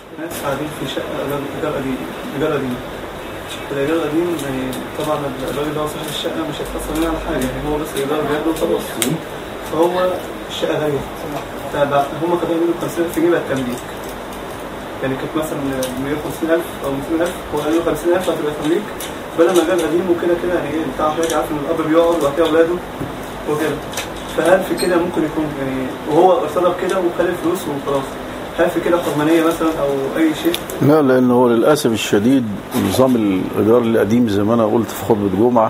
ناس قاعدين في شقة إيجار- إيجار قديم إيجار قديم الإيجار القديم يعني طبعا الراجل اللي هو صاحب الشقة مش هيتأثر منها على حاجة يعني هو بس الإيجار بياخده وخلاص فهو الشقة غالية فبعد هم خدوا منه 50000 جنيه بقى التمليك يعني كانت مثلا 150000 أو 200000 هو قال له 50000 هتبقى تمليك بدل ما جاب قديم وكده كده يعني إيه بتاع حضرتك عارف إن الأب بيقعد وبعد كده أولاده وكده فهل في كده ممكن يكون يعني وهو ارتضى بكده وخد الفلوس وخلاص هل في كده حرمانية مثلا أو أي شيء؟ لا لأن هو للأسف الشديد نظام الإيجار القديم زي ما أنا قلت في خطبة جمعة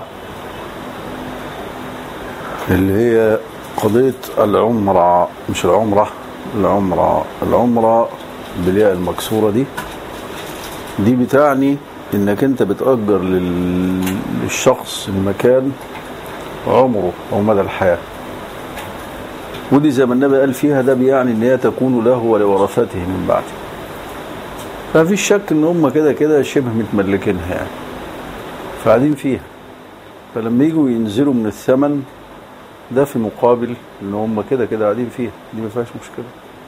اللي هي قضية العمرة مش العمرة العمرة العمرة بالياء المكسورة دي دي بتعني انك انت بتأجر لل- للشخص المكان عمره او مدى الحياة ودي زي ما النبي قال فيها ده بيعني ان هي تكون له ولورثته من بعده ففي شك ان هم كده كده شبه متملكينها يعني فقاعدين فيها فلما يجوا ينزلوا من الثمن ده في مقابل ان هم كده كده قاعدين فيها دي ما فيهاش مشكله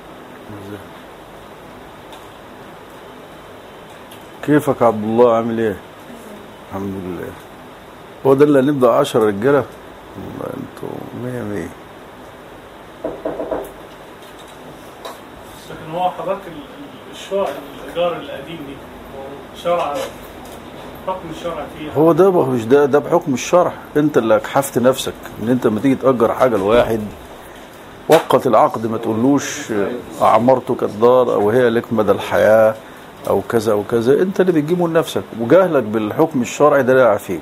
كيفك عبد الله عامل ايه الحمد لله هو ده اللي هنبدا 10 رجاله والله انتوا مية مية لكن هو حضرتك ال- ال- الشقق الايجار القديم دي هو شرع حكم الشرع فيها هو ده بقى مش ده ده بحكم الشرع انت اللي اكحفت نفسك ان انت لما تيجي تاجر حاجه لواحد وقت العقد ما تقولوش اعمرتك الدار او هي لك مدى الحياه او كذا او كذا انت اللي بتجيبه لنفسك وجهلك بالحكم الشرعي ده لا يعفيك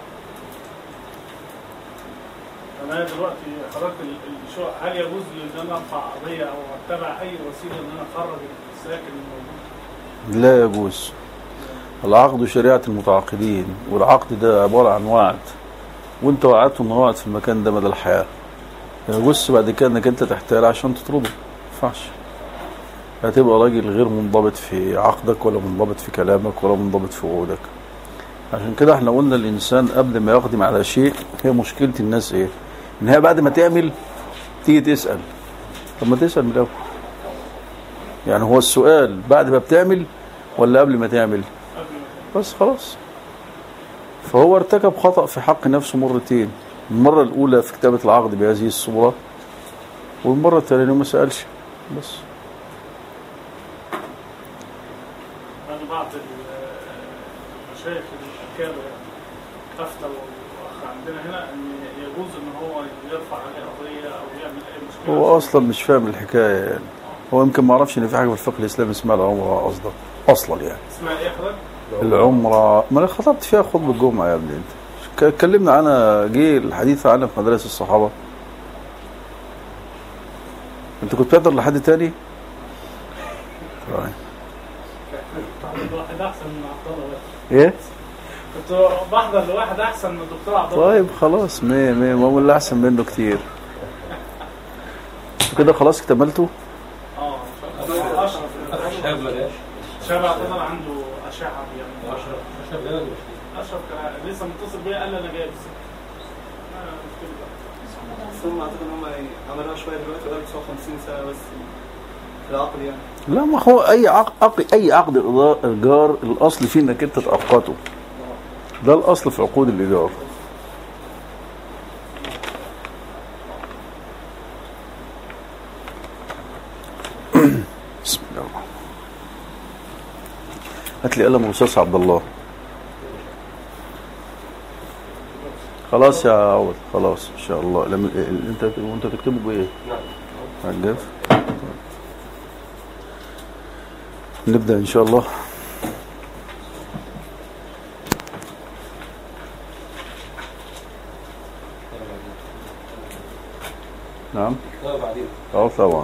انا دلوقتي حضرتك ال- الشقق هل يجوز لي ان انا ارفع قضيه او اتبع اي وسيله ان انا اخرج الساكن الموجود لا يجوز العقد شريعة المتعاقدين والعقد ده عبارة عن وعد وانت وعدته انه يقعد في المكان ده مدى الحياة يجوز بعد كده انك انت تحتال عشان تطرده ما ينفعش هتبقى راجل غير منضبط في عقدك ولا منضبط في كلامك ولا منضبط في وعودك عشان كده احنا قلنا الانسان قبل ما يقدم على شيء هي مشكلة الناس ايه ان هي بعد ما تعمل تيجي تسأل طب ما تسأل من الاول يعني هو السؤال بعد ما بتعمل ولا قبل ما تعمل قبل ما بس خلاص فهو ارتكب خطأ في حق نفسه مرتين المرة الأولى في كتابة العقد بهذه الصورة والمرة الثانية إنه ما سألش بس انا بعض ال- المشايخ الاكابر يعني افتى واخ عندنا هنا ان يجوز ان هو يرفع عليه قضيه او يعمل اي مشكله هو أصلا مش فاهم الحكاية يعني هو يمكن ما عرفش إن في حاجة في الفقه الإسلامي اسمها العمرة قصدك أصلا يعني اسمها ايه حضرتك؟ العمرة ما أنا خطبت فيها خطبة الجمعة يا ابني أنت ك- اتكلمنا عنها جه الحديث عنها في مدارس الصحابة أنت كنت بتحضر لحد تاني؟ طيب. الواحد احسن من عبد الله بس. إيه؟ كنت بحضر لواحد احسن من الدكتور عبد الله طيب خلاص مية مية ما هو اللي أحسن منه كتير كده خلاص اكتملتوا اه اشرف شبع طبعا عنده اشعه يعني اشرف اشرف كان لسه متصل بيا قال لي انا جاي بس آه، مشكلة بقى. بس هم أعتقد إن هم عملوها شوية دلوقتي بقى 59 سنة بس في العقد يعني لا ما هو أي عقد أي عقد إيجار الأصل فيه إنك أنت تأقته ده الأصل في عقود الإيجار بسم الله الرحمن الرحيم. هات لي قلم رصاص عبد الله خلاص يا عوض خلاص ان شاء الله لما ال- انت وانت تكتبه بايه؟ على الجاف نبدا ان شاء الله نعم اه طبعا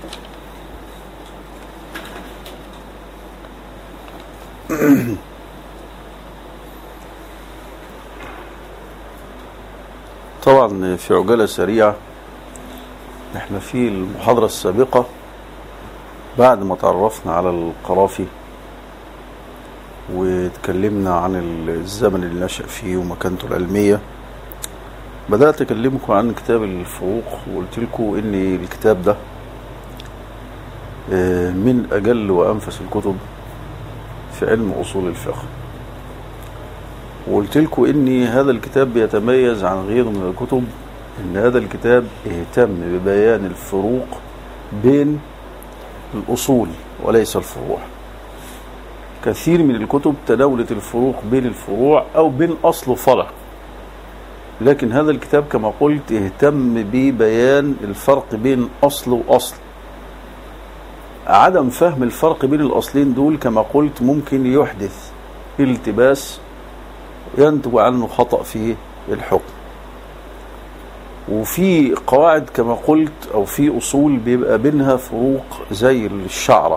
طبعا في عجالة سريعة احنا في المحاضرة السابقة بعد ما تعرفنا على القرافي واتكلمنا عن الزمن اللي نشأ فيه ومكانته العلمية بدأت أكلمكم عن كتاب الفروق وقلت لكم إن الكتاب ده آه، من أجل وأنفس الكتب في علم أصول الفقه وقلت لكم إن هذا الكتاب بيتميز عن غيره من الكتب إن هذا الكتاب اهتم ببيان الفروق بين الأصول وليس الفروع كثير من الكتب تناولت الفروق بين الفروع أو بين أصل وفرع لكن هذا الكتاب كما قلت اهتم ببيان الفرق بين أصل وأصل عدم فهم الفرق بين الأصلين دول كما قلت ممكن يحدث التباس ينتج عنه خطأ في الحكم وفي قواعد كما قلت أو في أصول بيبقى بينها فروق زي الشعرة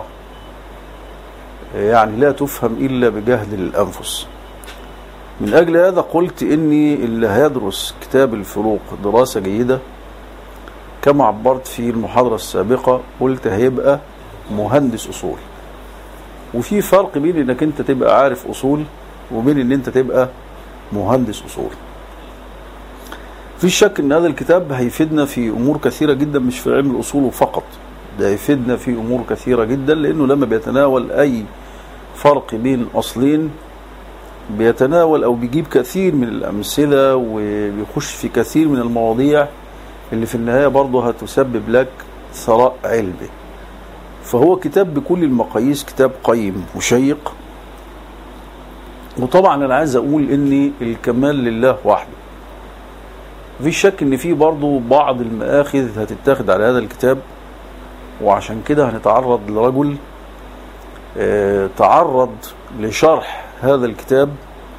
يعني لا تفهم إلا بجهل الأنفس من أجل هذا قلت إني اللي هيدرس كتاب الفروق دراسة جيدة كما عبرت في المحاضرة السابقة قلت هيبقى مهندس أصول وفي فرق بين إنك أنت تبقى عارف أصول وبين إن أنت تبقى مهندس أصول في شك ان هذا الكتاب هيفيدنا في امور كثيره جدا مش في علم الاصول فقط ده هيفيدنا في امور كثيره جدا لانه لما بيتناول اي فرق بين اصلين بيتناول او بيجيب كثير من الامثله وبيخش في كثير من المواضيع اللي في النهايه برضه هتسبب لك ثراء علمي فهو كتاب بكل المقاييس كتاب قيم وشيق وطبعا انا عايز اقول ان الكمال لله وحده في شك ان في برضه بعض المآخذ هتتاخد على هذا الكتاب وعشان كده هنتعرض لرجل آه، تعرض لشرح هذا الكتاب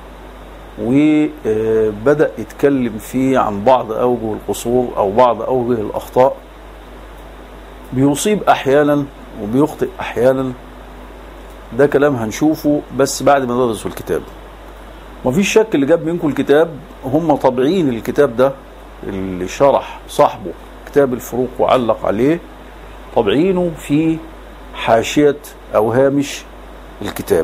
وبدأ يتكلم فيه عن بعض أوجه القصور أو بعض أوجه الأخطاء بيصيب أحيانا وبيخطئ أحيانا ده كلام هنشوفه بس بعد ما ندرس الكتاب مفيش شك اللي جاب منكم الكتاب هم طابعين الكتاب ده اللي شرح صاحبه كتاب الفروق وعلق عليه طابعينه في حاشية أو هامش الكتاب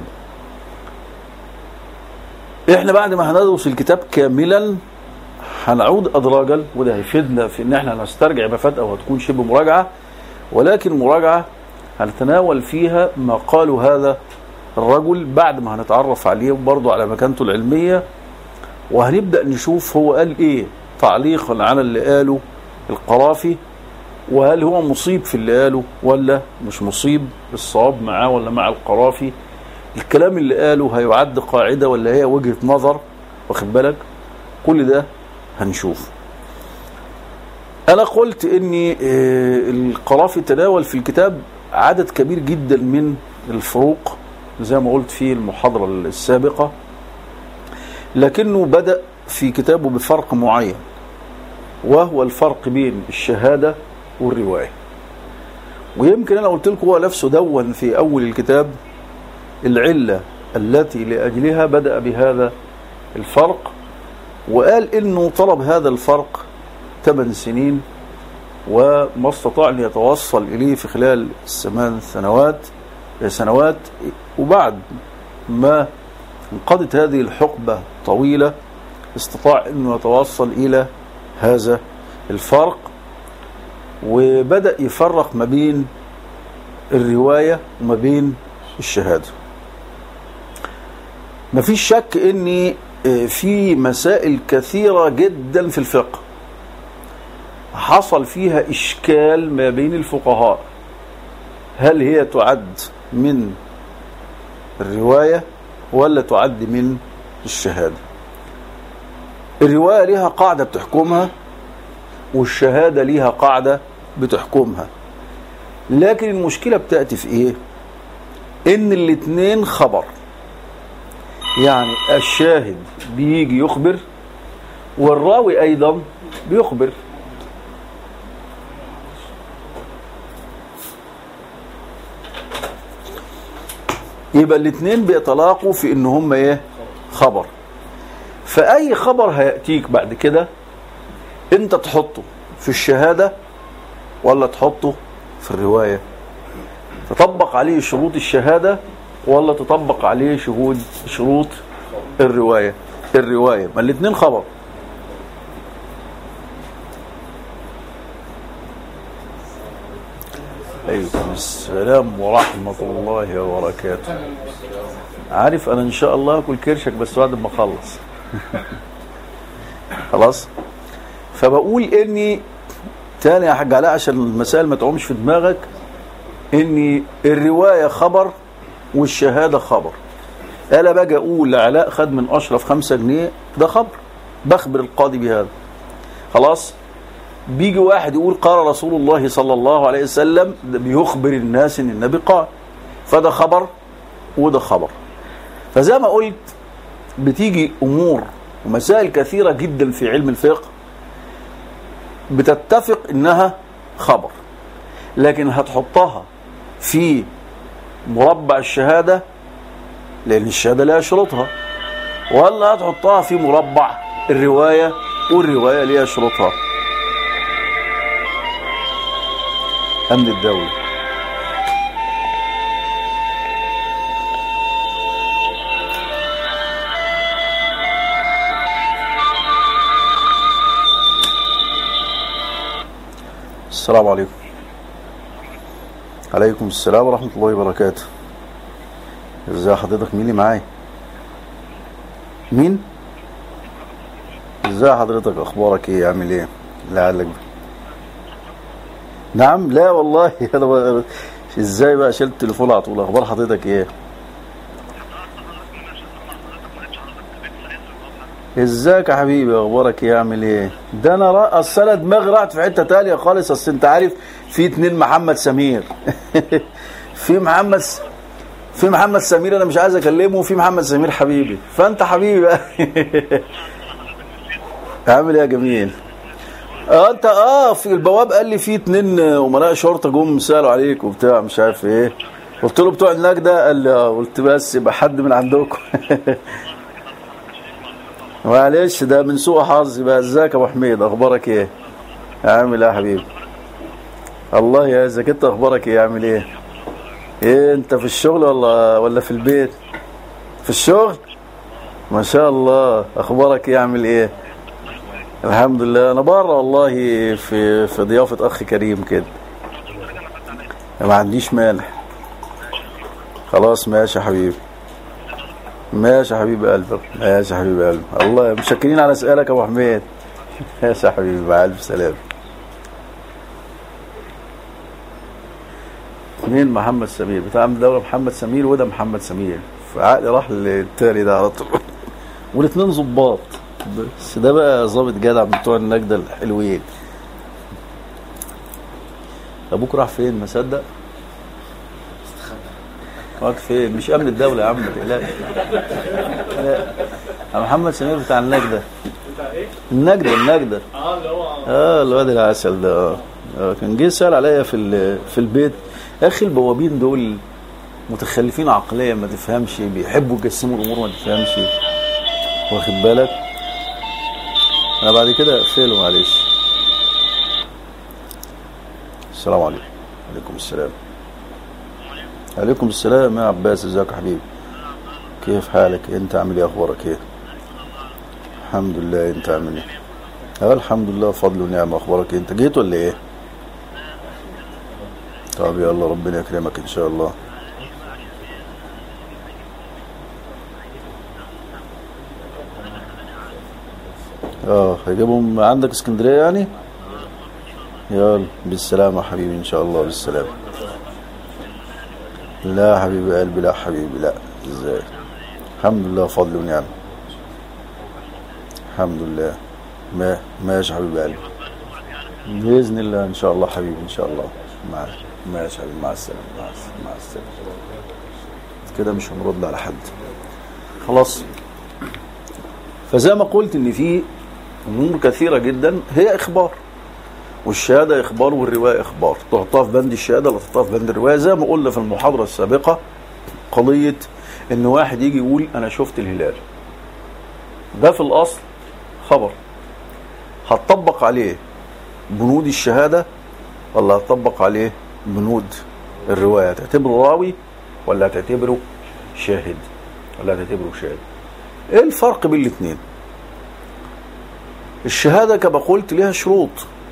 احنا بعد ما هندرس الكتاب كاملا هنعود أدراجا وده هيفيدنا في ان احنا نسترجع مفاد او هتكون شبه مراجعة ولكن مراجعة هنتناول فيها ما قاله هذا الرجل بعد ما هنتعرف عليه برضه على مكانته العلمية وهنبدأ نشوف هو قال ايه تعليقا على اللي قاله القرافي وهل هو مصيب في اللي قاله ولا مش مصيب الصواب معاه ولا مع القرافي الكلام اللي قاله هيعد قاعدة ولا هي وجهة نظر واخد بالك كل ده هنشوف انا قلت ان آه، القرافي تناول في الكتاب عدد كبير جدا من الفروق زي ما قلت في المحاضرة السابقة لكنه بدأ في كتابه بفرق معين وهو الفرق بين الشهادة والرواية ويمكن أنا قلت لكم هو نفسه دون في أول الكتاب العلة التي لأجلها بدأ بهذا الفرق وقال إنه طلب هذا الفرق ثمان سنين وما استطاع أن يتوصل إليه في خلال ثمان سنوات سنوات وبعد ما انقضت هذه الحقبة طويلة استطاع أنه يتوصل إلى هذا الفرق وبدأ يفرق ما بين الرواية وما بين الشهادة مفيش شك ان في مسائل كثيرة جدا في الفقه حصل فيها إشكال ما بين الفقهاء هل هي تعد من الرواية ولا تعد من الشهادة الرواية ليها قاعدة بتحكمها والشهادة ليها قاعدة بتحكمها لكن المشكلة بتأتي في ايه ان الاتنين خبر يعني الشاهد بيجي يخبر والراوي ايضا بيخبر يبقى الاثنين بيتلاقوا في ان هم ايه خبر فاي خبر هياتيك بعد كده انت تحطه في الشهاده ولا تحطه في الروايه تطبق عليه شروط الشهاده ولا تطبق عليه شهود شروط الروايه الروايه ما الاثنين خبر عليكم السلام ورحمة الله وبركاته عارف أنا إن شاء الله أكل كرشك بس بعد ما أخلص خلاص فبقول إني تاني يا حاج علاء عشان المسائل ما تعومش في دماغك إني الرواية خبر والشهادة خبر أنا باجي أقول لعلاء خد من أشرف خمسة جنيه ده خبر بخبر القاضي بهذا خلاص بيجي واحد يقول قال رسول الله صلى الله عليه وسلم ده بيخبر الناس ان النبي قال فده خبر وده خبر فزي ما قلت بتيجي امور ومسائل كثيره جدا في علم الفقه بتتفق انها خبر لكن هتحطها في مربع الشهاده لان الشهاده لها شروطها ولا هتحطها في مربع الروايه والروايه ليها شروطها امن الدولي السلام عليكم عليكم السلام ورحمة الله وبركاته ازي حضرتك مين اللي معايا مين ازي حضرتك اخبارك ايه عامل ايه لعلك نعم لا والله انا ب- ازاي بقى شلت التليفون على طول اخبار حضرتك ايه ازيك يا حبيبي اخبارك ايه عامل ايه ده انا را... اصل انا دماغي راحت في حته تانية خالص اصل انت عارف في اتنين محمد سمير في محمد س... في محمد سمير انا مش عايز اكلمه وفي محمد سمير حبيبي فانت حبيبي بقى عامل ايه يا جميل اه انت اه في البواب قال لي في اتنين امراء شرطه جم سالوا عليك وبتاع مش عارف ايه قلت له بتوع النجده قال لي اه قلت بس يبقى حد من عندكم معلش ده من سوء حظي بقى ازيك يا ابو حميد اخبارك ايه عامل ايه يا حبيبي الله يا ازيك انت اخبارك ايه عامل ايه ايه انت في الشغل ولا ولا في البيت في الشغل ما شاء الله اخبارك ايه عامل ايه الحمد لله انا بره والله في في ضيافه اخ كريم كده ما عنديش مانع خلاص ماشي يا حبيبي ماشي يا حبيب قلبك ماشي يا حبيب قلبي الله مشكرين على سؤالك يا ابو حميد ماشي يا حبيبي مع الف سلامه مين محمد سمير بتاع امن الدوله محمد سمير وده محمد سمير فعقلي راح للتاني ده على طول والاثنين ظباط بس ده بقى ظابط جدع من بتوع النجده الحلوين ابوك راح فين ما صدق راح فين مش امن الدوله يا عم ما تقلقش لا يا محمد سمير بتاع النجده بتاع ايه؟ النجده النجده اه اللي هو اه الواد العسل ده اه آه، كان جه سأل عليا في ال- في البيت يا اخي البوابين دول متخلفين عقليا ما تفهمش بيحبوا يقسموا الامور ما تفهمش واخد بالك انا بعد كده اقفله معلش السلام عليكم عليكم السلام عليكم السلام يا عباس ازيك يا حبيبي كيف حالك انت عامل ايه اخبارك ايه الحمد لله انت عامل ايه اه الحمد لله فضل ونعمة اخبارك إيه؟ انت جيت ولا ايه طب يلا ربنا يكرمك ان شاء الله اه هيجيبهم عندك اسكندرية يعني يلا بالسلامة يا حبيبي ان شاء الله بالسلامة لا يا حبيبي قلبي لا حبيبي لا ازاي الحمد لله فضل ونعمة الحمد لله ما ماشي يا حبيب قلبي باذن الله ان شاء الله حبيبي ان شاء الله مع ماشي يا حبيبي مع السلامه مع السلامه مع السلامه كده مش هنرد على حد خلاص فزي ما قلت ان في امور كثيره جدا هي اخبار والشهاده اخبار والروايه اخبار تحطها في بند الشهاده ولا تحطها في بند الروايه زي ما قلنا في المحاضره السابقه قضيه ان واحد يجي يقول انا شفت الهلال ده في الاصل خبر هتطبق عليه بنود الشهاده ولا هتطبق عليه بنود الروايه تعتبره راوي ولا هتعتبره شاهد ولا هتعتبره شاهد ايه الفرق بين الاثنين الشهاده كما قلت لها شروط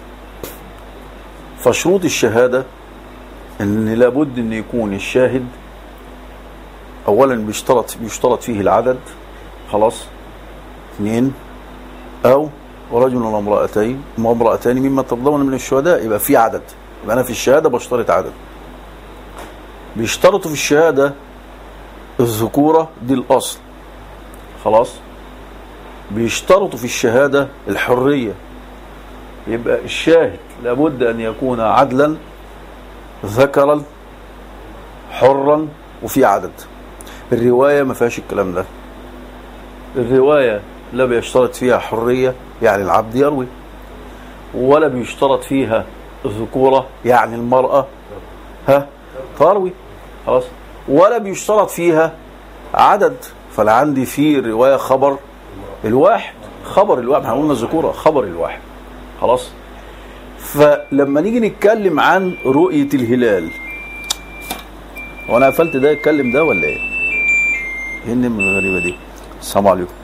فشروط الشهاده ان لابد ان يكون الشاهد اولا بيشترط بيشترط فيه العدد خلاص اثنين او رجل وامرأتين وامرأتان مما ترضون من الشهداء يبقى في عدد يبقى انا في الشهاده بشترط عدد بيشترطوا في الشهاده الذكوره دي الاصل خلاص بيشترطوا في الشهاده الحريه يبقى الشاهد لابد ان يكون عدلا ذكرا حرا وفي عدد الروايه ما فيهاش الكلام ده الروايه لا بيشترط فيها حريه يعني العبد يروي ولا بيشترط فيها ذكوره يعني المراه ها تروي خلاص ولا بيشترط فيها عدد فانا عندي في الروايه خبر الواحد خبر الواحد احنا قلنا الذكوره خبر الواحد خلاص فلما نيجي نتكلم عن رؤيه الهلال وانا قفلت ده يتكلم ده ولا ايه؟ ايه النمره الغريبه دي؟ السلام عليكم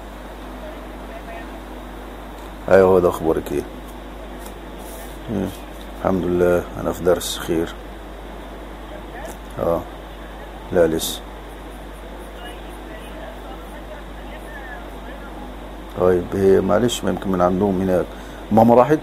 ايوه هو ده اخبارك ايه؟ مم. الحمد لله انا في درس خير اه لا لسه طيب هي معلش ما يمكن من عندهم هناك ماما راحت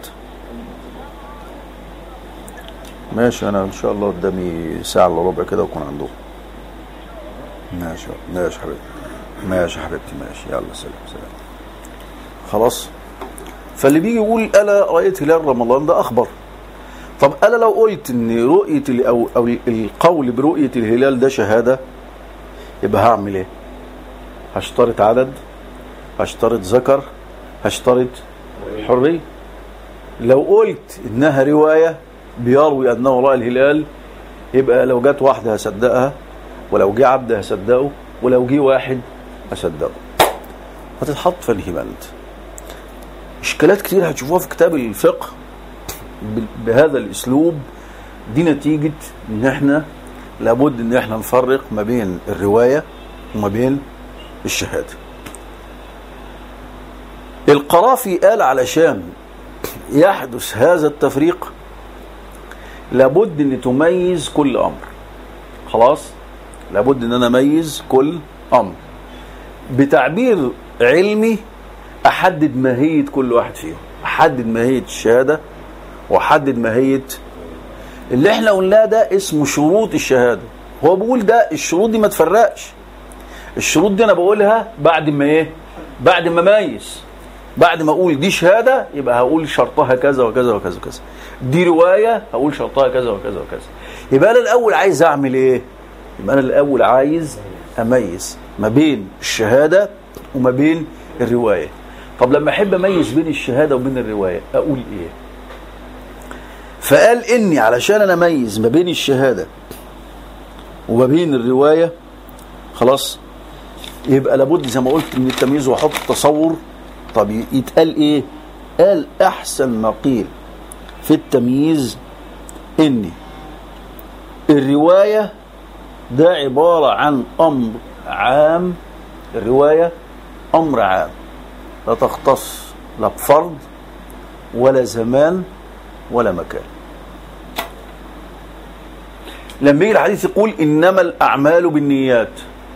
ماشي انا ان شاء الله قدامي ساعه الا ربع كده واكون عندهم ماشي ماشي حبيبتي ماشي حبيبتي ماشي يلا سلام سلام خلاص فاللي بيجي يقول الا رايت هلال رمضان ده اخبر طب انا لو قلت ان رؤيه ال- او او القول برؤيه الهلال ده شهاده يبقى هعمل ايه هشترط عدد هشترط ذكر هشترط حريه لو قلت انها روايه بيروي انه راى الهلال يبقى لو جت واحده هصدقها ولو جه عبد هصدقه ولو جه واحد هصدقه هتتحط في انهمنت اشكالات كتير هتشوفوها في كتاب الفقه ب- بهذا الاسلوب دي نتيجه ان احنا لابد ان احنا نفرق ما بين الروايه وما بين الشهاده القرافي قال علشان يحدث هذا التفريق لابد ان تميز كل امر خلاص لابد ان انا اميز كل امر بتعبير علمي احدد ماهيه كل واحد فيهم احدد ماهيه الشهاده واحدد ماهيه اللي احنا قلناه ده اسمه شروط الشهاده هو بيقول ده الشروط دي ما تفرقش الشروط دي انا بقولها بعد ما ايه بعد ما اميز بعد ما اقول دي شهاده يبقى هقول شرطها كذا وكذا وكذا وكذا دي روايه هقول شرطها كذا وكذا وكذا يبقى انا الاول عايز اعمل ايه يبقى انا الاول عايز اميز ما بين الشهاده وما بين الروايه طب لما احب اميز بين الشهاده وبين الروايه اقول ايه فقال اني علشان انا اميز ما بين الشهاده وما بين الروايه خلاص يبقى لابد زي ما قلت من التمييز واحط تصور طب يتقال ايه قال احسن ما قيل في التمييز ان الروايه ده عباره عن امر عام الروايه امر عام لا تختص لا بفرد ولا زمان ولا مكان لما يجي الحديث يقول انما الاعمال بالنيات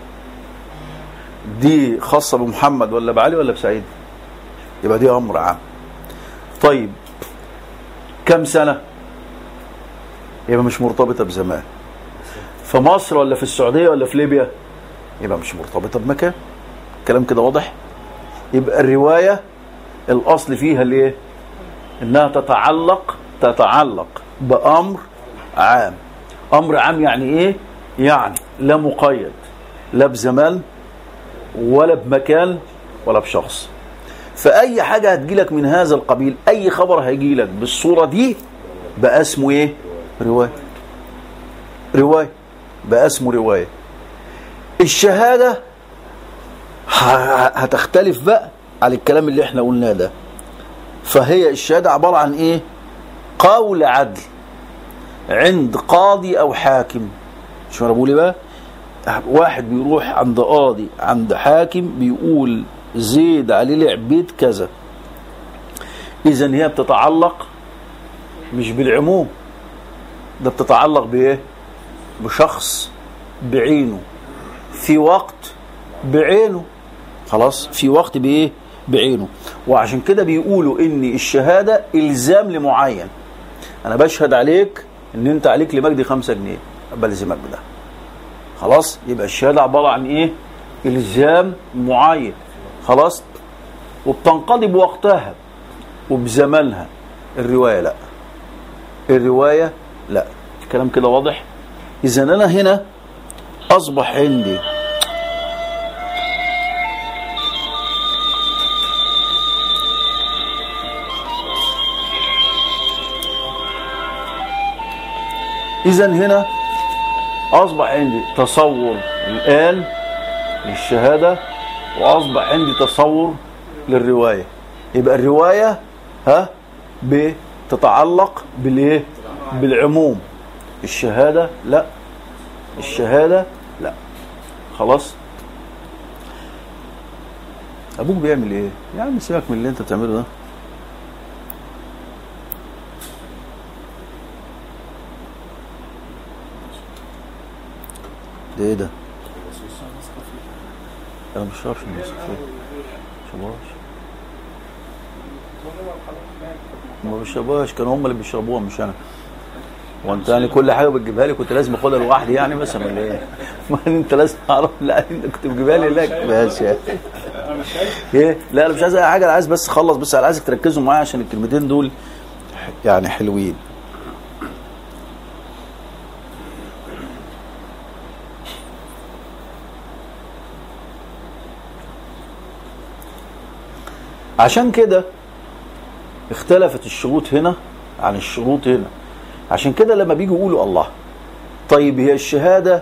دي خاصه بمحمد ولا بعلي ولا بسعيد يبقى دي امر عام طيب كم سنه يبقى مش مرتبطه بزمان في مصر ولا في السعوديه ولا في ليبيا يبقى مش مرتبطه بمكان الكلام كده واضح يبقى الروايه الاصل فيها الايه انها تتعلق تتعلق بامر عام امر عام يعني ايه يعني لا مقيد لا بزمان ولا بمكان ولا بشخص فاي حاجه هتجيلك من هذا القبيل اي خبر هيجيلك بالصوره دي بقى اسمه ايه روايه روايه بقى اسمه روايه الشهادة ه- هتختلف بقى على الكلام اللي احنا قلناه ده فهي الشهادة عبارة عن ايه قول عدل عند قاضي او حاكم شو انا بقول إيه بقى واحد بيروح عند قاضي عند حاكم بيقول زيد عليه لعب بيت كذا اذا هي بتتعلق مش بالعموم ده بتتعلق بايه بشخص بعينه في وقت بعينه خلاص في وقت بايه بعينه وعشان كده بيقولوا ان الشهاده الزام لمعين انا بشهد عليك ان انت عليك لمجدي خمسة جنيه بلزمك بده خلاص يبقى الشهاده عباره عن ايه الزام معين خلاص وبتنقضي بوقتها وبزمانها الروايه لا الروايه لا الكلام كده واضح اذا انا هنا اصبح عندي اذا هنا اصبح عندي تصور الان للشهاده واصبح عندي تصور للروايه يبقى الروايه ها بتتعلق بالايه بالعموم الشهاده لا الشهاده لا خلاص ابوك بيعمل ايه يا عم سيبك من اللي انت بتعمله ده ده ايه ده انا مش شربش النسكافيه شربهاش ما بيشربوهاش كانوا هم اللي بيشربوها مش انا وانت يعني كل حاجه بتجيبها لي كنت لازم اخدها لوحدي يعني مثلا ولا ايه؟ ما انت لازم اعرف لا انت كنت بتجيبها لي لك ماشي يعني. ايه لا انا مش عايز اي حاجه انا عايز بس اخلص بس انا عايزك تركزوا معايا عشان الكلمتين دول يعني حلوين عشان كده اختلفت الشروط هنا عن الشروط هنا عشان كده لما بيجوا يقولوا الله طيب هي الشهادة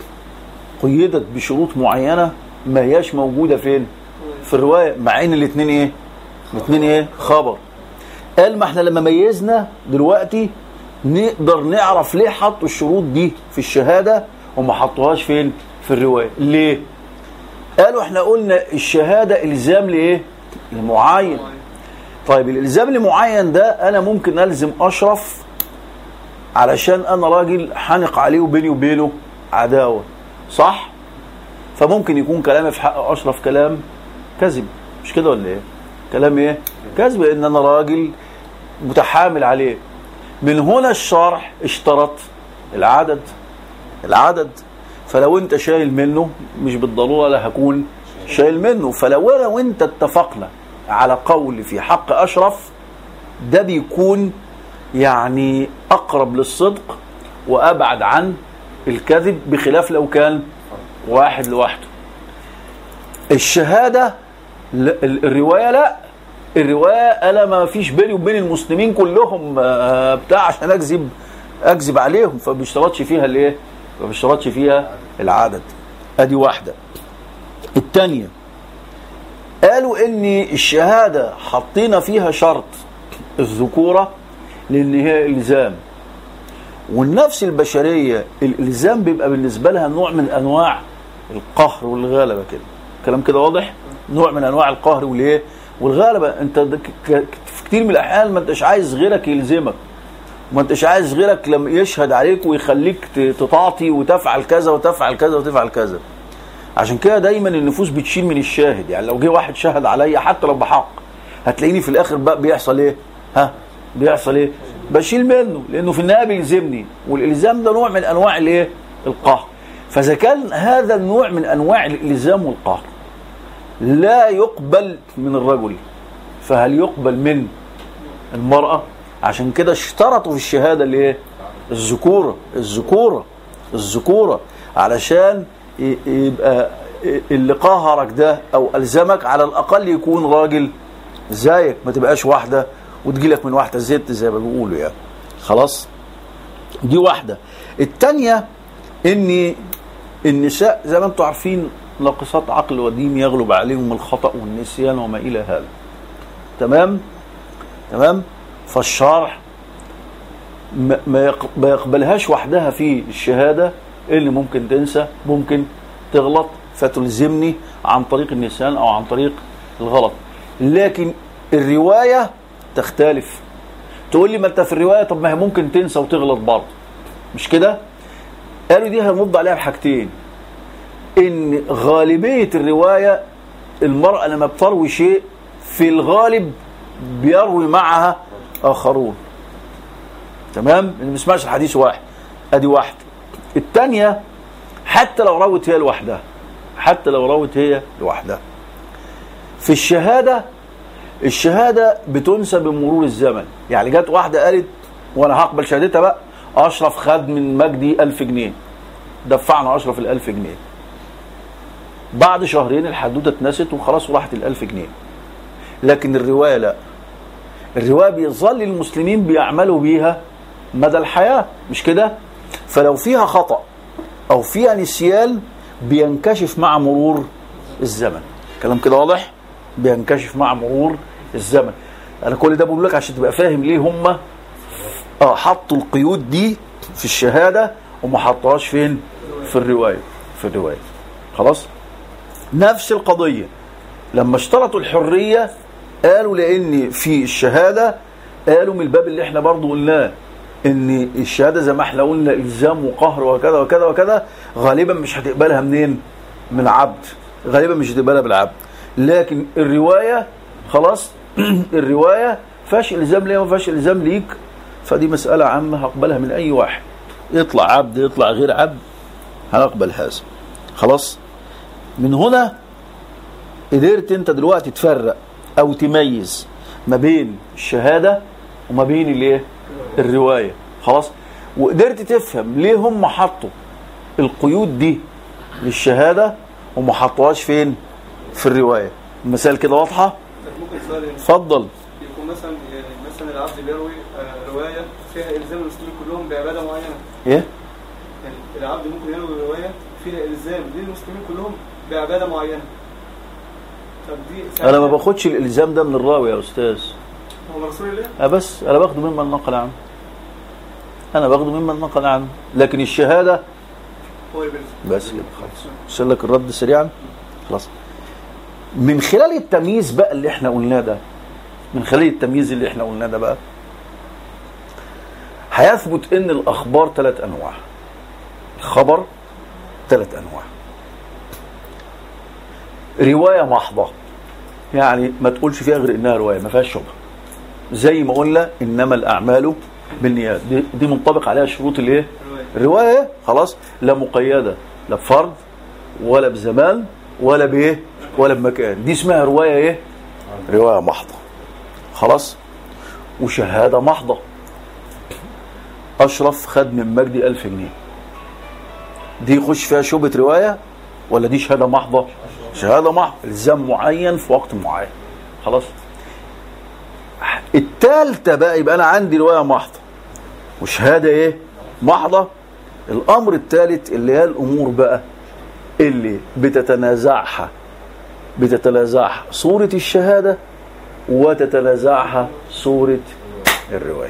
قيدت بشروط معينة ما هياش موجودة فين في الرواية مع ان الاثنين ايه الاثنين ايه خبر قال ما احنا لما ميزنا دلوقتي نقدر نعرف ليه حطوا الشروط دي في الشهادة وما حطوهاش فين في الرواية ليه قالوا احنا قلنا الشهادة الزام لايه لمعين طيب الالزام لمعين ده انا ممكن الزم اشرف علشان انا راجل حانق عليه وبيني وبينه عداوه صح فممكن يكون كلامي في حق اشرف كلام كذب مش كده ولا ايه كلام ايه كذب ان انا راجل متحامل عليه من هنا الشرح اشترط العدد العدد فلو انت شايل منه مش بالضروره لا هكون شايل منه فلو انا وانت اتفقنا على قول في حق اشرف ده بيكون يعني اقرب للصدق وابعد عن الكذب بخلاف لو كان واحد لوحده الشهاده لا- ال- الروايه لا الروايه انا ما فيش بيني وبين المسلمين كلهم آه، بتاع عشان اكذب اكذب عليهم فما بيشترطش فيها الايه ما بيشترطش فيها العدد ادي واحده الثانيه قالوا ان الشهاده حطينا فيها شرط الذكوره لان هي الزام والنفس البشريه الالزام بيبقى بالنسبه لها نوع من انواع القهر والغلبه كده كلام كده واضح نوع من انواع القهر والايه والغلبه انت د- ك- ك- في كتير من الاحيان ما انتش عايز غيرك يلزمك ما انتش عايز غيرك لما يشهد عليك ويخليك ت- تتعاطي وتفعل كذا وتفعل كذا وتفعل كذا عشان كده دايما النفوس بتشيل من الشاهد يعني لو جه واحد شهد عليا حتى لو بحق هتلاقيني في الاخر بقى بيحصل ايه ها بيحصل ايه بشيل منه لانه في النهايه بيلزمني والالزام ده نوع من انواع الايه القهر فاذا كان هذا النوع من انواع الالزام والقهر لا يقبل من الرجل فهل يقبل من المرأة عشان كده اشترطوا في الشهادة الايه الذكورة الذكورة الذكورة علشان ي- يبقى اللي قهرك ده او الزمك على الاقل يكون راجل زيك ما تبقاش واحدة وتجيلك من واحدة زيت زي ما بيقولوا يعني خلاص دي واحدة التانية ان النساء زي ما انتم عارفين ناقصات عقل ودين يغلب عليهم الخطأ والنسيان وما إلى هذا تمام تمام فالشرع ما ما يق- ما يقبلهاش وحدها في الشهادة اللي ممكن تنسى ممكن تغلط فتلزمني عن طريق النسيان أو عن طريق الغلط لكن الرواية تختلف تقول لي ما انت في الرواية طب ما هي ممكن تنسى وتغلط برضه مش كده قالوا دي هنرد عليها بحاجتين ان غالبية الرواية المرأة لما بتروي شيء في الغالب بيروي معها آخرون تمام اللي ما بيسمعش الحديث واحد ادي واحد الثانية حتى لو روت هي لوحدها حتى لو روت هي لوحدها في الشهادة الشهادة بتنسى بمرور الزمن يعني جت واحدة قالت وانا هقبل شهادتها بقى اشرف خد من مجدي ألف جنيه دفعنا اشرف الألف جنيه بعد شهرين الحدوته اتنست وخلاص وراحت الألف جنيه لكن الرواية لا الرواية بيظل المسلمين بيعملوا بيها مدى الحياة مش كده فلو فيها خطأ أو فيها نسيان بينكشف مع مرور الزمن كلام كده واضح بينكشف مع مرور الزمن انا كل ده بقول لك عشان تبقى فاهم ليه هم اه حطوا القيود دي في الشهاده وما حطوهاش فين في الروايه في الروايه خلاص نفس القضيه لما اشترطوا الحريه قالوا لان في الشهاده قالوا من الباب اللي احنا برضو قلناه ان الشهاده زي ما احنا قلنا الزام وقهر وكذا وكذا وكذا غالبا مش هتقبلها منين من عبد غالبا مش هتقبلها بالعبد لكن الروايه خلاص الروايه فيهاش الزام ليا وما فيهاش الزام ليك فدي مساله عامه هقبلها من اي واحد يطلع عبد يطلع غير عبد هنقبل هذا خلاص من هنا قدرت انت دلوقتي تفرق او تميز ما بين الشهاده وما بين الايه الروايه خلاص وقدرت تفهم ليه هم حطوا القيود دي للشهاده وما حطوهاش فين في الروايه المسائل كده واضحه ممكن سؤال يعني اتفضل يكون مثلا يعني مثلا العبد بيروي آه، روايه فيها الزام المسلمين كلهم بعباده معينه ايه يعني العبد ممكن يروي روايه فيها الزام للمسلمين كلهم بعباده معينه طب دي انا ما باخدش الالزام ده من الراوي يا استاذ هو رسول الله أه بس انا باخده ممن نقل عنه انا باخده ممن نقل عنه لكن الشهاده هو يبلغ بس كده خلاص وصل لك الرد سريعا خلاص من خلال التمييز بقى اللي احنا قلناه ده من خلال التمييز اللي احنا قلناه ده بقى هيثبت ان الاخبار ثلاث انواع الخبر ثلاث انواع روايه محضه يعني ما تقولش فيها غير انها روايه ما فيهاش شبهه زي ما قلنا انما الاعمال بالنيات دي, دي منطبق عليها شروط الايه الروايه رواية خلاص لا مقيدة لا بفرد ولا بزمان ولا بايه ولا بمكان دي اسمها رواية ايه رواية محضة خلاص وشهادة محضة أشرف خد من مجدي ألف جنيه دي يخش فيها شبهة رواية ولا دي شهادة محضة شهادة محضة الزام معين في وقت معين خلاص التالتة بقى يبقى أنا عندي رواية محضة وشهادة ايه محضة الامر الثالث اللي هي الامور بقى اللي بتتنازعها بتتنازعها صورة الشهادة وتتنازعها صورة الرواية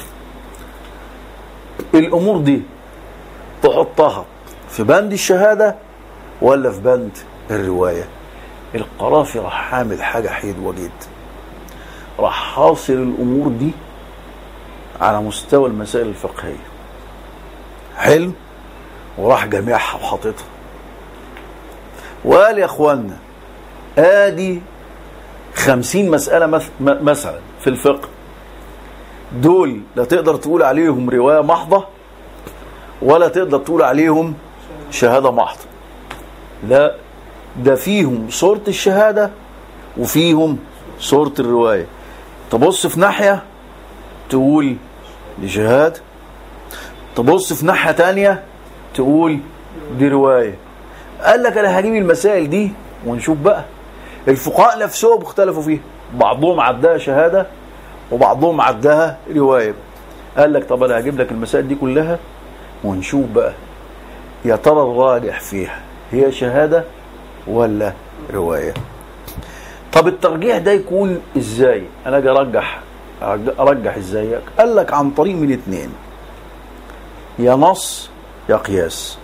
الامور دي تحطها في بند الشهادة ولا في بند الرواية القرافي راح عامل حاجة حلوة جدا راح حاصر الامور دي على مستوى المسائل الفقهية حلو وراح جامعها وحاططها وقال يا اخوانا ادي خمسين مسألة مث- م- مثلا في الفقه دول لا تقدر تقول عليهم رواية محضة ولا تقدر تقول عليهم شهادة محضة لا ده فيهم صورة الشهادة وفيهم صورة الرواية تبص في ناحية تقول دي شهادة تبص في ناحية تانية تقول دي رواية قال لك انا هجيب المسائل دي ونشوف بقى الفقهاء نفسهم اختلفوا فيها بعضهم عدها شهادة وبعضهم عدها رواية قال لك طب انا هجيب لك المسائل دي كلها ونشوف بقى يا ترى الراجح فيها هي شهادة ولا رواية طب الترجيح ده يكون ازاي انا اجي ارجح ارجح ازاي قال لك عن طريق من اتنين يا نص يا قياس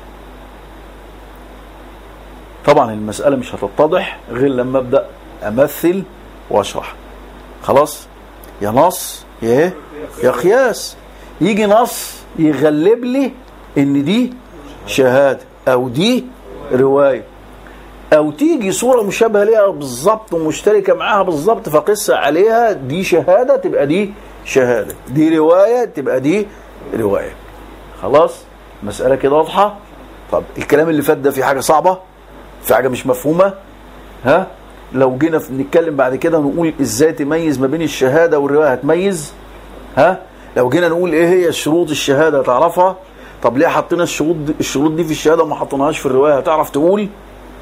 طبعا المسألة مش هتتضح غير لما ابدأ امثل واشرح خلاص يا نص يا ايه يا قياس يجي نص يغلب لي ان دي شهاده او دي روايه او تيجي صوره مشابهه ليها بالظبط ومشتركه معاها بالظبط فقس عليها دي شهاده تبقى دي شهاده دي روايه تبقى دي روايه خلاص مساله كده واضحه طب الكلام اللي فات ده في حاجه صعبه في حاجه مش مفهومه ها لو جينا في- نتكلم بعد كده ونقول ازاي تميز ما بين الشهاده والروايه هتميز ها لو جينا نقول ايه هي شروط الشهاده تعرفها طب ليه حطينا الشروط دي الشروط دي في الشهاده وما حطيناهاش في الروايه هتعرف تقول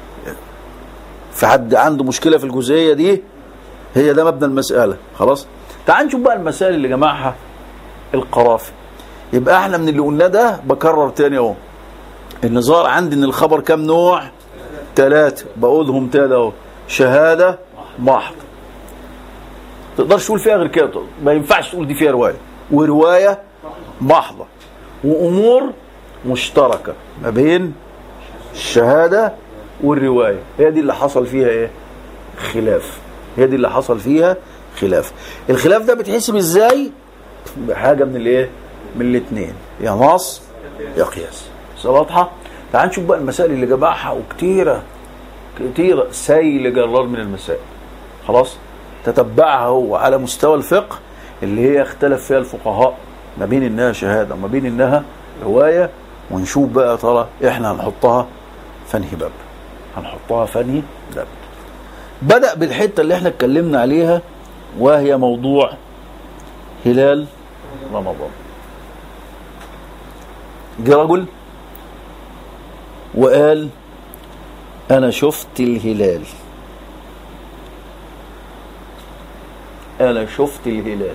في حد عنده مشكله في الجزئيه دي هي ده مبنى المساله خلاص تعال نشوف بقى المسائل اللي جمعها القرافي يبقى احنا من اللي قلناه ده بكرر تاني اهو النظار عندي ان الخبر كام نوع ثلاثة بقولهم تاني اهو شهادة محض تقدرش تقول فيها غير كده ما ينفعش تقول دي فيها رواية ورواية محضة وأمور مشتركة ما بين الشهادة والرواية هي دي اللي حصل فيها ايه خلاف هي دي اللي حصل فيها خلاف الخلاف ده بيتحسب ازاي بحاجة من الايه من الاثنين يا نص يا قياس صار واضحة تعال نشوف بقى المسائل اللي جمعها وكتيرة كتيرة سيل جرار من المسائل خلاص تتبعها هو على مستوى الفقه اللي هي اختلف فيها الفقهاء ما بين انها شهاده وما بين انها روايه ونشوف بقى يا ترى احنا هنحطها فانهي باب هنحطها فانهي باب بدا بالحته اللي احنا اتكلمنا عليها وهي موضوع هلال رمضان جه رجل وقال انا شفت الهلال انا شفت الهلال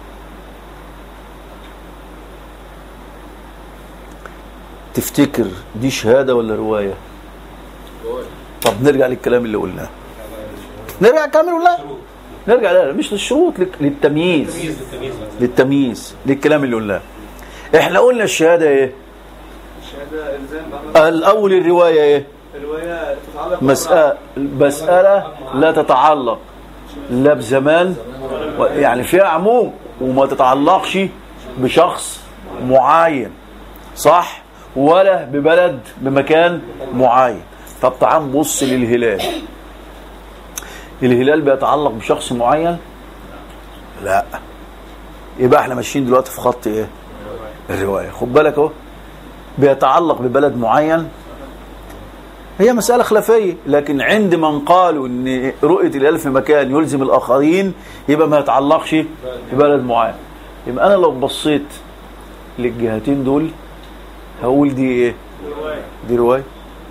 تفتكر دي شهاده ولا روايه طب نرجع للكلام اللي قلناه نرجع كامل ولا لا؟ نرجع لا لا، مش للشروط لك- للتمييز للتمييز للكلام اللي قلناه احنا قلنا الشهاده ايه الشهاده الزام بعد الاول الروايه ايه الروايه تتعلق مسألة مسألة لا تتعلق لا بزمان و- يعني فيها عموم وما تتعلقش بشخص معين صح ولا ببلد بمكان معين طب تعال نبص للهلال الهلال بيتعلق بشخص معين لا يبقى احنا ماشيين دلوقتي في خط ايه الروايه خد بالك اهو بيتعلق ببلد معين هي مسألة خلافية لكن عند من قالوا ان رؤية الهلال في مكان يلزم الآخرين يبقى ما يتعلقش ببلد معين يبقى أنا لو بصيت للجهتين دول هقول دي ايه رواية دي رواية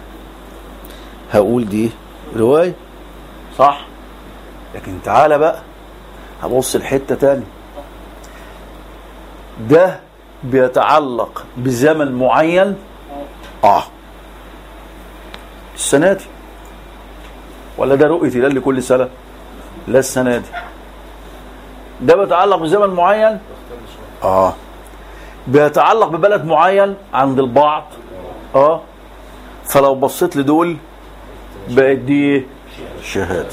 هقول دي رواية صح لكن تعالى بقى هبص لحتة تاني ده بيتعلق بزمن معين اه السنة دي ولا ده رؤية هلال لكل سنة لا السنة دي ده بيتعلق بزمن معين اه بيتعلق ببلد معين عند البعض اه فلو بصيت لدول بقت دي إيه؟ شهادة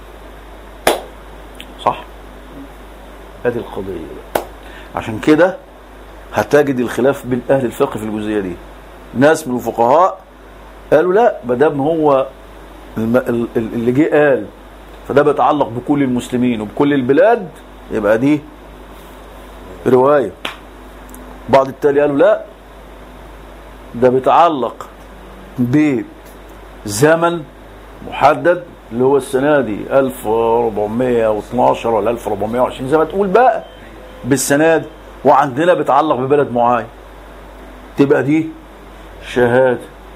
صح ادي القضية بقى. عشان كده هتجد الخلاف بين اهل الفقه في الجزئية دي ناس من الفقهاء قالوا لا ما دام هو الم- ال- ال- اللي جه قال فده بيتعلق بكل المسلمين وبكل البلاد يبقى دي رواية بعض التالي قالوا لا ده بيتعلق بزمن محدد اللي هو السنة دي 1412 ولا 1420 زي ما تقول بقى بالسنة دي وعندنا بيتعلق ببلد معين تبقى دي شهادة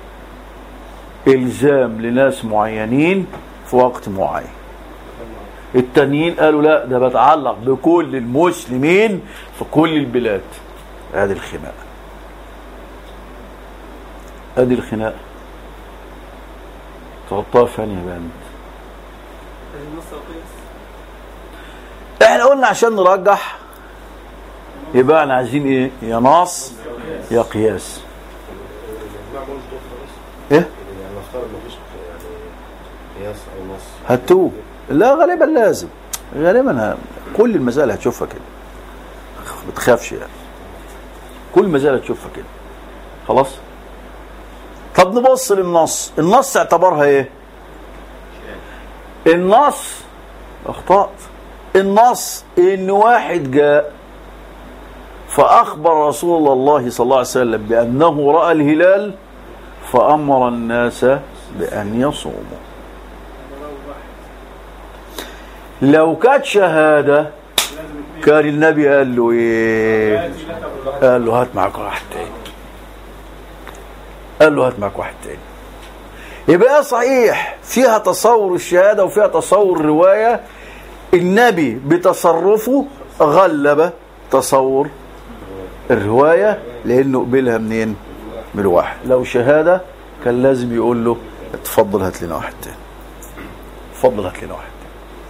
إلزام لناس معينين في وقت معين التانيين قالوا لا ده بتعلق بكل المسلمين في كل البلاد هذه الخناقة ادي الخناقه تحطها في انهي بند النص القياس احنا قلنا عشان نرجح يبقى احنا عايزين ايه يا نص يا قياس معمول طفل بس ايه يعني نفترض مفيش يعني قياس او نص هتوه لا غالبا لازم غالبا ه- كل المسائل هتشوفها كده ما تخافش يعني كل مسألة هتشوفها كده خلاص طب نبص للنص النص اعتبرها ايه النص اخطأت النص ان واحد جاء فأخبر رسول الله صلى الله عليه وسلم بأنه رأى الهلال فأمر الناس بأن يصوموا لو كانت شهادة كان النبي قال له ايه قال له هات معاك واحد تاني قال له هات معاك واحد تاني يبقى صحيح فيها تصور الشهادة وفيها تصور الرواية النبي بتصرفه غلب تصور الرواية لأنه قبلها منين من الواحد لو شهادة كان لازم يقول له اتفضل هات لنا واحد تاني اتفضل هات لنا واحد تاني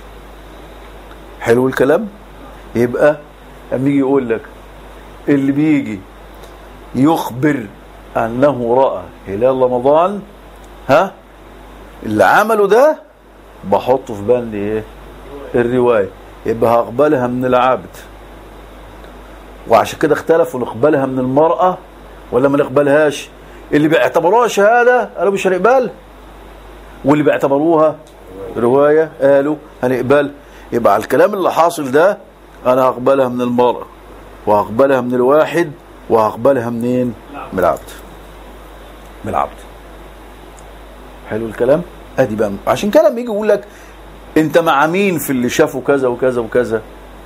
حلو الكلام يبقى لما يجي يقول لك اللي بيجي يخبر انه راى هلال رمضان ها اللي عمله ده بحطه في بند ايه الروايه يبقى هقبلها من العبد وعشان كده اختلفوا نقبلها من المراه ولا ما نقبلهاش اللي بيعتبروها شهاده قالوا مش هنقبلها واللي بيعتبروها روايه قالوا هنقبل يبقى على الكلام اللي حاصل ده انا هقبلها من المرأة وهقبلها من الواحد وهقبلها منين من العبد من العبد حلو الكلام ادي بقى عشان كده لما يجي يقول لك انت مع مين في اللي شافوا كذا وكذا وكذا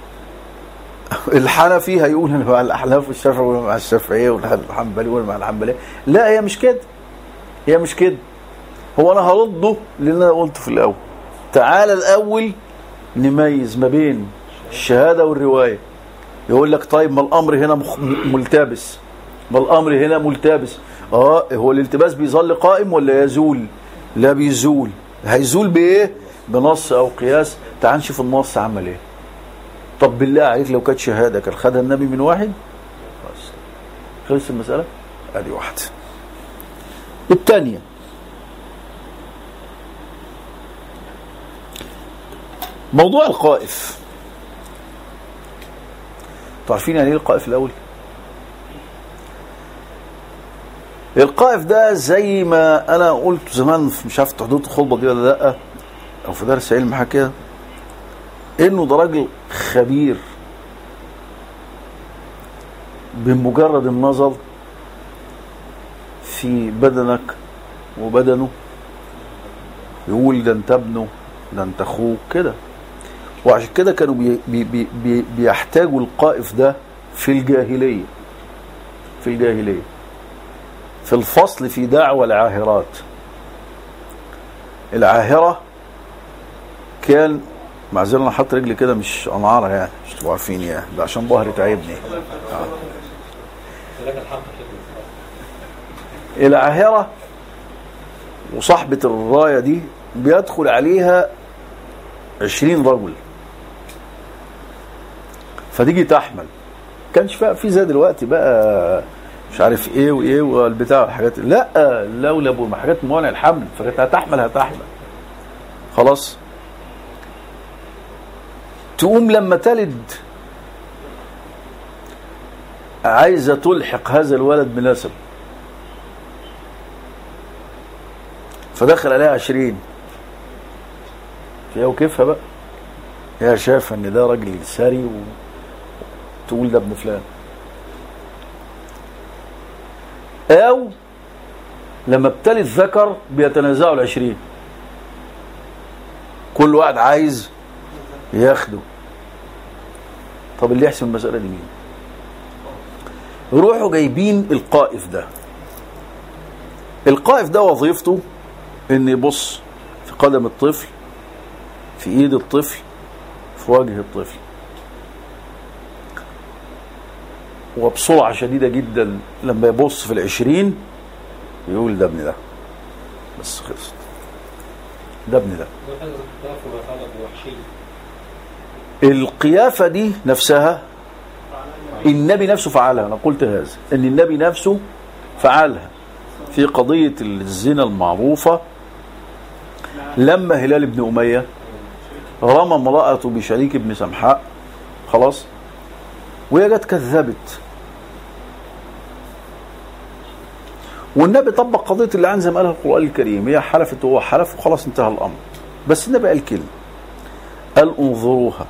الحنفي هيقول انا مع الاحناف والشافعي ولا مع الشافعيه والحنبلي ولا مع الحنبليه لا هي مش كده هي مش كده هو انا هرده اللي انا قلته في الاول تعالى الاول نميز ما بين الشهاده والروايه يقول لك طيب ما الامر هنا مخ... م- ملتبس ما الامر هنا ملتبس اه هو الالتباس بيظل قائم ولا يزول لا بيزول هيزول بايه بنص او قياس تعال نشوف النص عمل ايه طب بالله عليك لو كانت شهاده كان خدها النبي من واحد بس خلص المساله ادي واحده الثانيه موضوع القائف تعرفين يعني ايه القائف الاول القائف ده زي ما انا قلت زمان في- مش عارف في حدود الخطبه دي ولا لا او في درس علم حاجه كده انه ده راجل خبير بمجرد النظر في بدنك وبدنه يقول ده انت ابنه ده انت اخوه كده وعشان كده كانوا بي بي بي بي بيحتاجوا القائف ده في الجاهلية في الجاهلية في الفصل في دعوة العاهرات العاهرة كان معذرة انا حاطط رجلي كده مش انعارة يعني مش تبقوا عارفين يعني ده عشان ظهري تعبني العاهرة وصاحبة الراية دي بيدخل عليها عشرين رجل فتيجي تحمل كانش بقى في زي دلوقتي بقى مش عارف ايه وايه والبتاع والحاجات لا لولا ابو حاجات موانع الحمل فكانت هتحمل هتحمل خلاص تقوم لما تلد عايزه تلحق هذا الولد بنسب فدخل عليها عشرين هي وكيفها بقى هي شايفه ان ده راجل ساري وتقول ده ابن فلان او لما ابتلي الذكر بيتنازعوا العشرين كل واحد عايز ياخده طب اللي يحسم المسألة دي مين روحوا جايبين القائف ده القائف ده وظيفته ان يبص في قدم الطفل في ايد الطفل في وجه الطفل وبسرعة شديدة جدا لما يبص في العشرين يقول ده ابن ده بس خلصت ده ابن ده القيافة دي نفسها النبي نفسه فعلها أنا قلت هذا أن النبي نفسه فعلها في قضية الزنا المعروفة لما هلال بن أمية رمى امرأته بشريك بن سمحاء خلاص وهي جت كذبت والنبي طبق قضية اللي عن زي ما قالها القرآن الكريم هي حلفت وهو حلف وخلاص انتهى الأمر بس النبي قال كلمة قال انظروها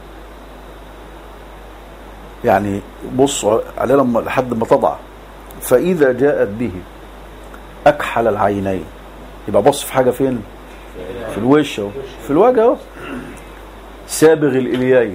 يعني بصوا عليه لما لحد ما تضع فإذا جاءت به أكحل العينين يبقى بص في حاجة فين في الوش اهو في الوجه اهو سابغ الإليين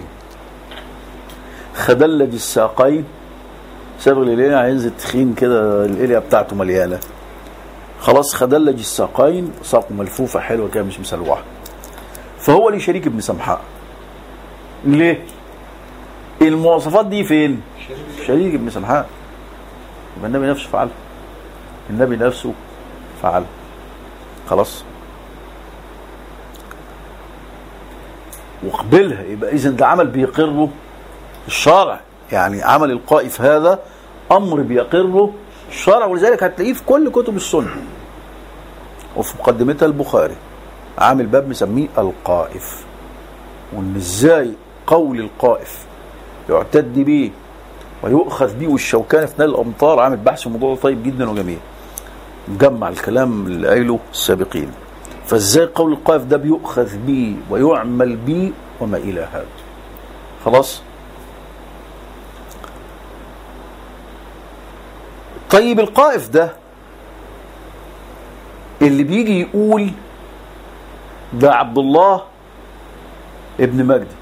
خدلج الساقين سابغ الإليين هينزل تخين كده الإلية بتاعته مليانة خلاص خدلج الساقين ساقه ملفوفة حلوة كده مش مسلوحة فهو ليه شريك ابن سمحاء ليه؟ المواصفات دي فين؟ شريك ابن سمحاء يبقى النبي نفسه فعل النبي نفسه فعل خلاص وقبلها يبقى اذا ده عمل بيقره الشرع يعني عمل القائف هذا امر بيقره الشرع ولذلك هتلاقيه في كل كتب السنه وفي مقدمتها البخاري عامل باب مسميه القائف وان ازاي قول القائف يعتد به ويؤخذ به والشوكاني في نيل الامطار عامل بحث في الموضوع ده طيب جدا وجميل مجمع الكلام اللي قايله السابقين فازاي قول القائف ده بيؤخذ به ويعمل به وما الى هذا خلاص طيب القائف ده اللي بيجي يقول ده عبد الله ابن مجدي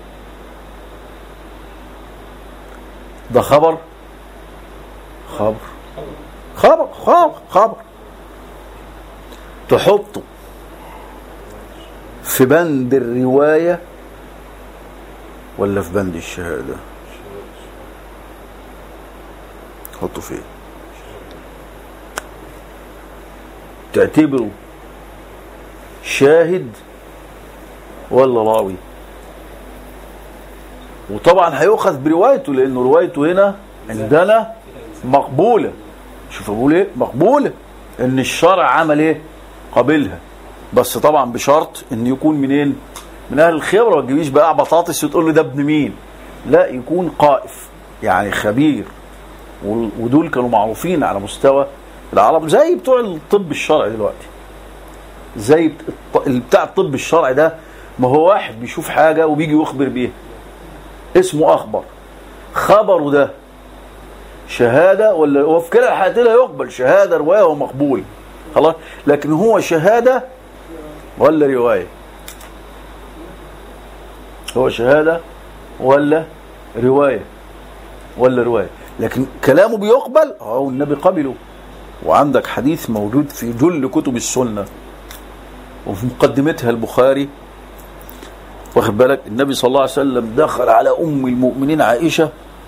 ده خبر خبر خبر خبر خبر تحطه في بند الرواية ولا في بند الشهادة حطه فين تعتبره شاهد ولا راوي وطبعا هيؤخذ بروايته لان روايته هنا عندنا مقبوله شوف بقول ايه مقبوله ان الشرع عمل ايه قابلها بس طبعا بشرط ان يكون منين من اهل الخبره ما تجيبيش بقى بطاطس وتقول له ده ابن مين لا يكون قائف يعني خبير وال- ودول كانوا معروفين على مستوى العرب زي بتوع الطب الشرعي دلوقتي زي بت- الط- بتاع الطب الشرعي ده ما هو واحد بيشوف حاجه وبيجي يخبر بيها اسمه اخبر خبره ده شهاده ولا هو في كلا الحالتين لا يقبل شهاده روايه ومقبول خلاص لكن هو شهاده ولا روايه هو شهاده ولا روايه ولا روايه لكن كلامه بيقبل اه النبي قبله وعندك حديث موجود في جل كتب السنه وفي مقدمتها البخاري واخد بالك النبي صلى الله عليه وسلم دخل على ام المؤمنين عائشه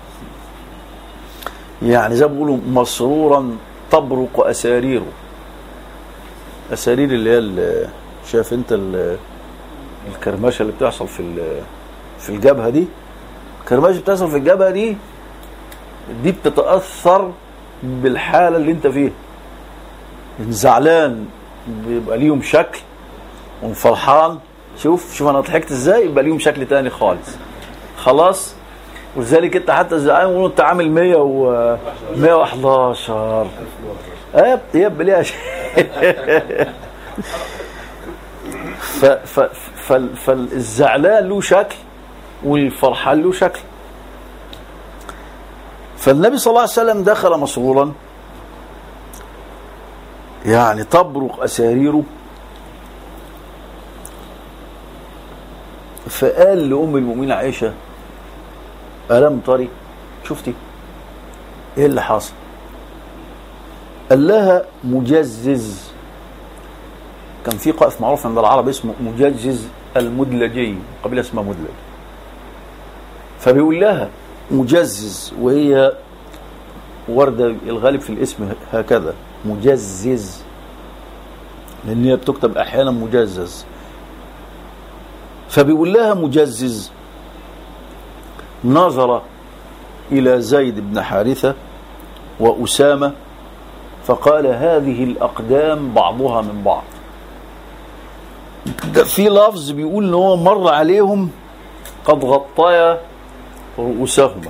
يعني زي ما بيقولوا مسرورا تبرق اساريره اسارير اللي هي ال- شايف انت ال- الكرمشه اللي بتحصل في ال- في الجبهه دي الكرمشه اللي بتحصل في الجبهه دي دي بتتاثر بالحاله اللي انت فيها زعلان بيبقى ليهم شكل وفرحان شوف شوف انا ضحكت ازاي يبقى ليهم شكل تاني خالص خلاص ولذلك انت حتى زعلان يقولوا انت عامل 100 و 111 ايه يبقى ليها شيء ف ف فال- فالزعلان له شكل والفرحان له شكل فالنبي صلى الله عليه وسلم دخل مسرورا يعني تبرق اساريره فقال لأم المؤمنين عائشة ألم تري شفتي إيه اللي حصل قال لها مجزز كان في قائف معروف عند العرب اسمه مجزز المدلجي قبيلة اسمها مدلج فبيقول لها مجزز وهي وردة الغالب في الاسم هكذا مجزز لان هي بتكتب احيانا مجزز فبيقول لها مجزز نظر الى زيد بن حارثه واسامه فقال هذه الاقدام بعضها من بعض ده في لفظ بيقول ان هو مر عليهم قد غطيا رؤوسهما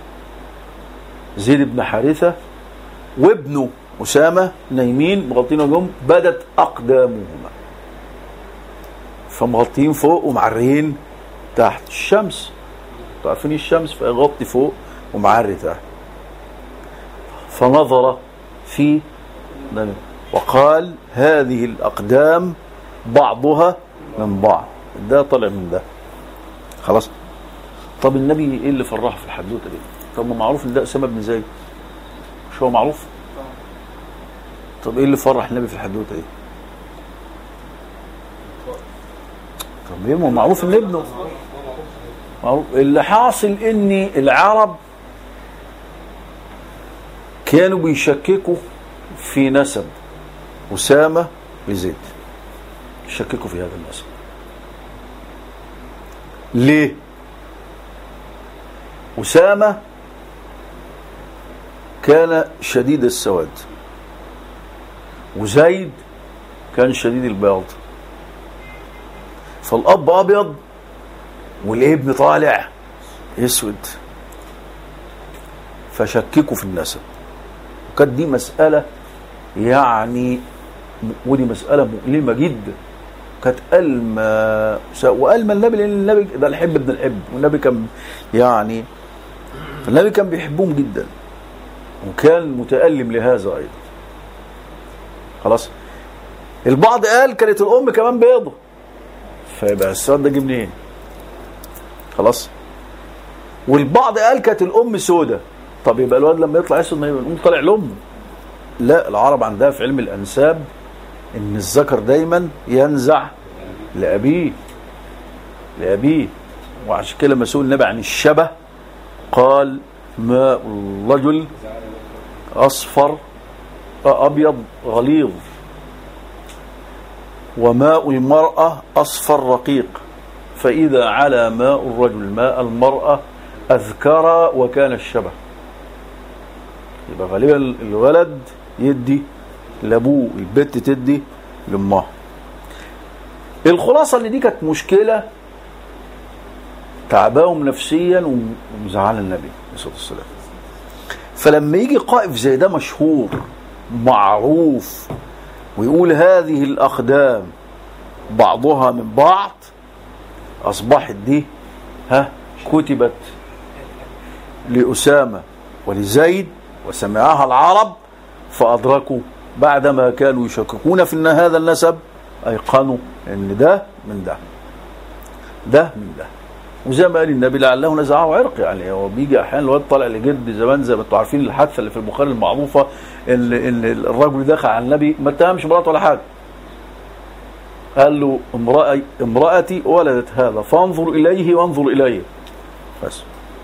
زيد بن حارثه وابنه اسامه نايمين مغطين وجههم بدت اقدامهما فمغطين فوق ومعريين تحت الشمس انتوا عارفين الشمس فيغطي فوق ومعري تحت فنظر في وقال هذه الاقدام بعضها من بعض ده طلع من ده خلاص طب النبي ايه اللي فرحه في الحدوته دي طب ما معروف ان ده اسامه بن زيد مش هو معروف طب ايه اللي فرح النبي في الحدوته دي طب ايه ما هو معروف ان ابنه معروف اللي حاصل ان العرب كانوا بيشككوا في نسب أسامة بزيد يشككوا في هذا النسب ليه أسامة كان شديد السواد وزيد كان شديد البياض فالأب أبيض والابن طالع اسود فشككوا في النسب وكانت دي مسألة يعني ودي مسألة مؤلمة جدا كانت ألمة وألمة النبي لأن النبي ده الحب ابن الحب والنبي كان يعني فالنبي كان بيحبهم جدا وكان متألم لهذا أيضا خلاص البعض قال كانت الأم كمان بيضة فيبقى السؤال ده جه منين؟ خلاص والبعض قال كانت الأم سودة طب يبقى الواد لما يطلع اسود ما يبقى الأم طالع لأمه لا العرب عندها في علم الأنساب إن الذكر دايما ينزع لأبيه لأبيه وعشان كده لما سئل النبي عن الشبه قال ماء الرجل أصفر أبيض غليظ وماء المرأة أصفر رقيق فإذا على ماء الرجل ماء المرأة أذكر وكان الشبه يبقى غالبا الولد يدي لابوه البت تدي لامها الخلاصه ان دي كانت مشكله تعباهم نفسيا ومزعله النبي عليه الصلاه والسلام فلما يجي قائف زي ده مشهور معروف ويقول هذه الاقدام بعضها من بعض اصبحت دي ها كتبت لاسامه ولزيد وسمعها العرب فأدركوا بعدما كانوا يشككون في أن هذا النسب أيقنوا أن ده من ده ده من ده وزي ما قال النبي لعله نزعه عرق يعني هو بيجي احيانا الواد طالع لجد زمان زي ما انتم عارفين الحادثه اللي في البخاري المعروفه ان ان الرجل دخل على النبي ما اتهمش مراته ولا حاجه قال له امرأة امرأتي ولدت هذا فانظر إليه وانظر إليه بس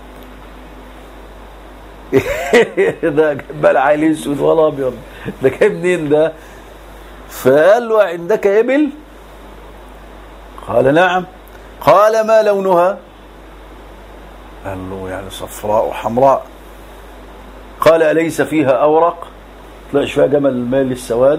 ده بل عليه اسود ولا ابيض ده جاي منين ده فقال له عندك ابل قال نعم قال ما لونها قال له يعني صفراء وحمراء قال أليس فيها أورق تلاقيش فيها جمل المال السواد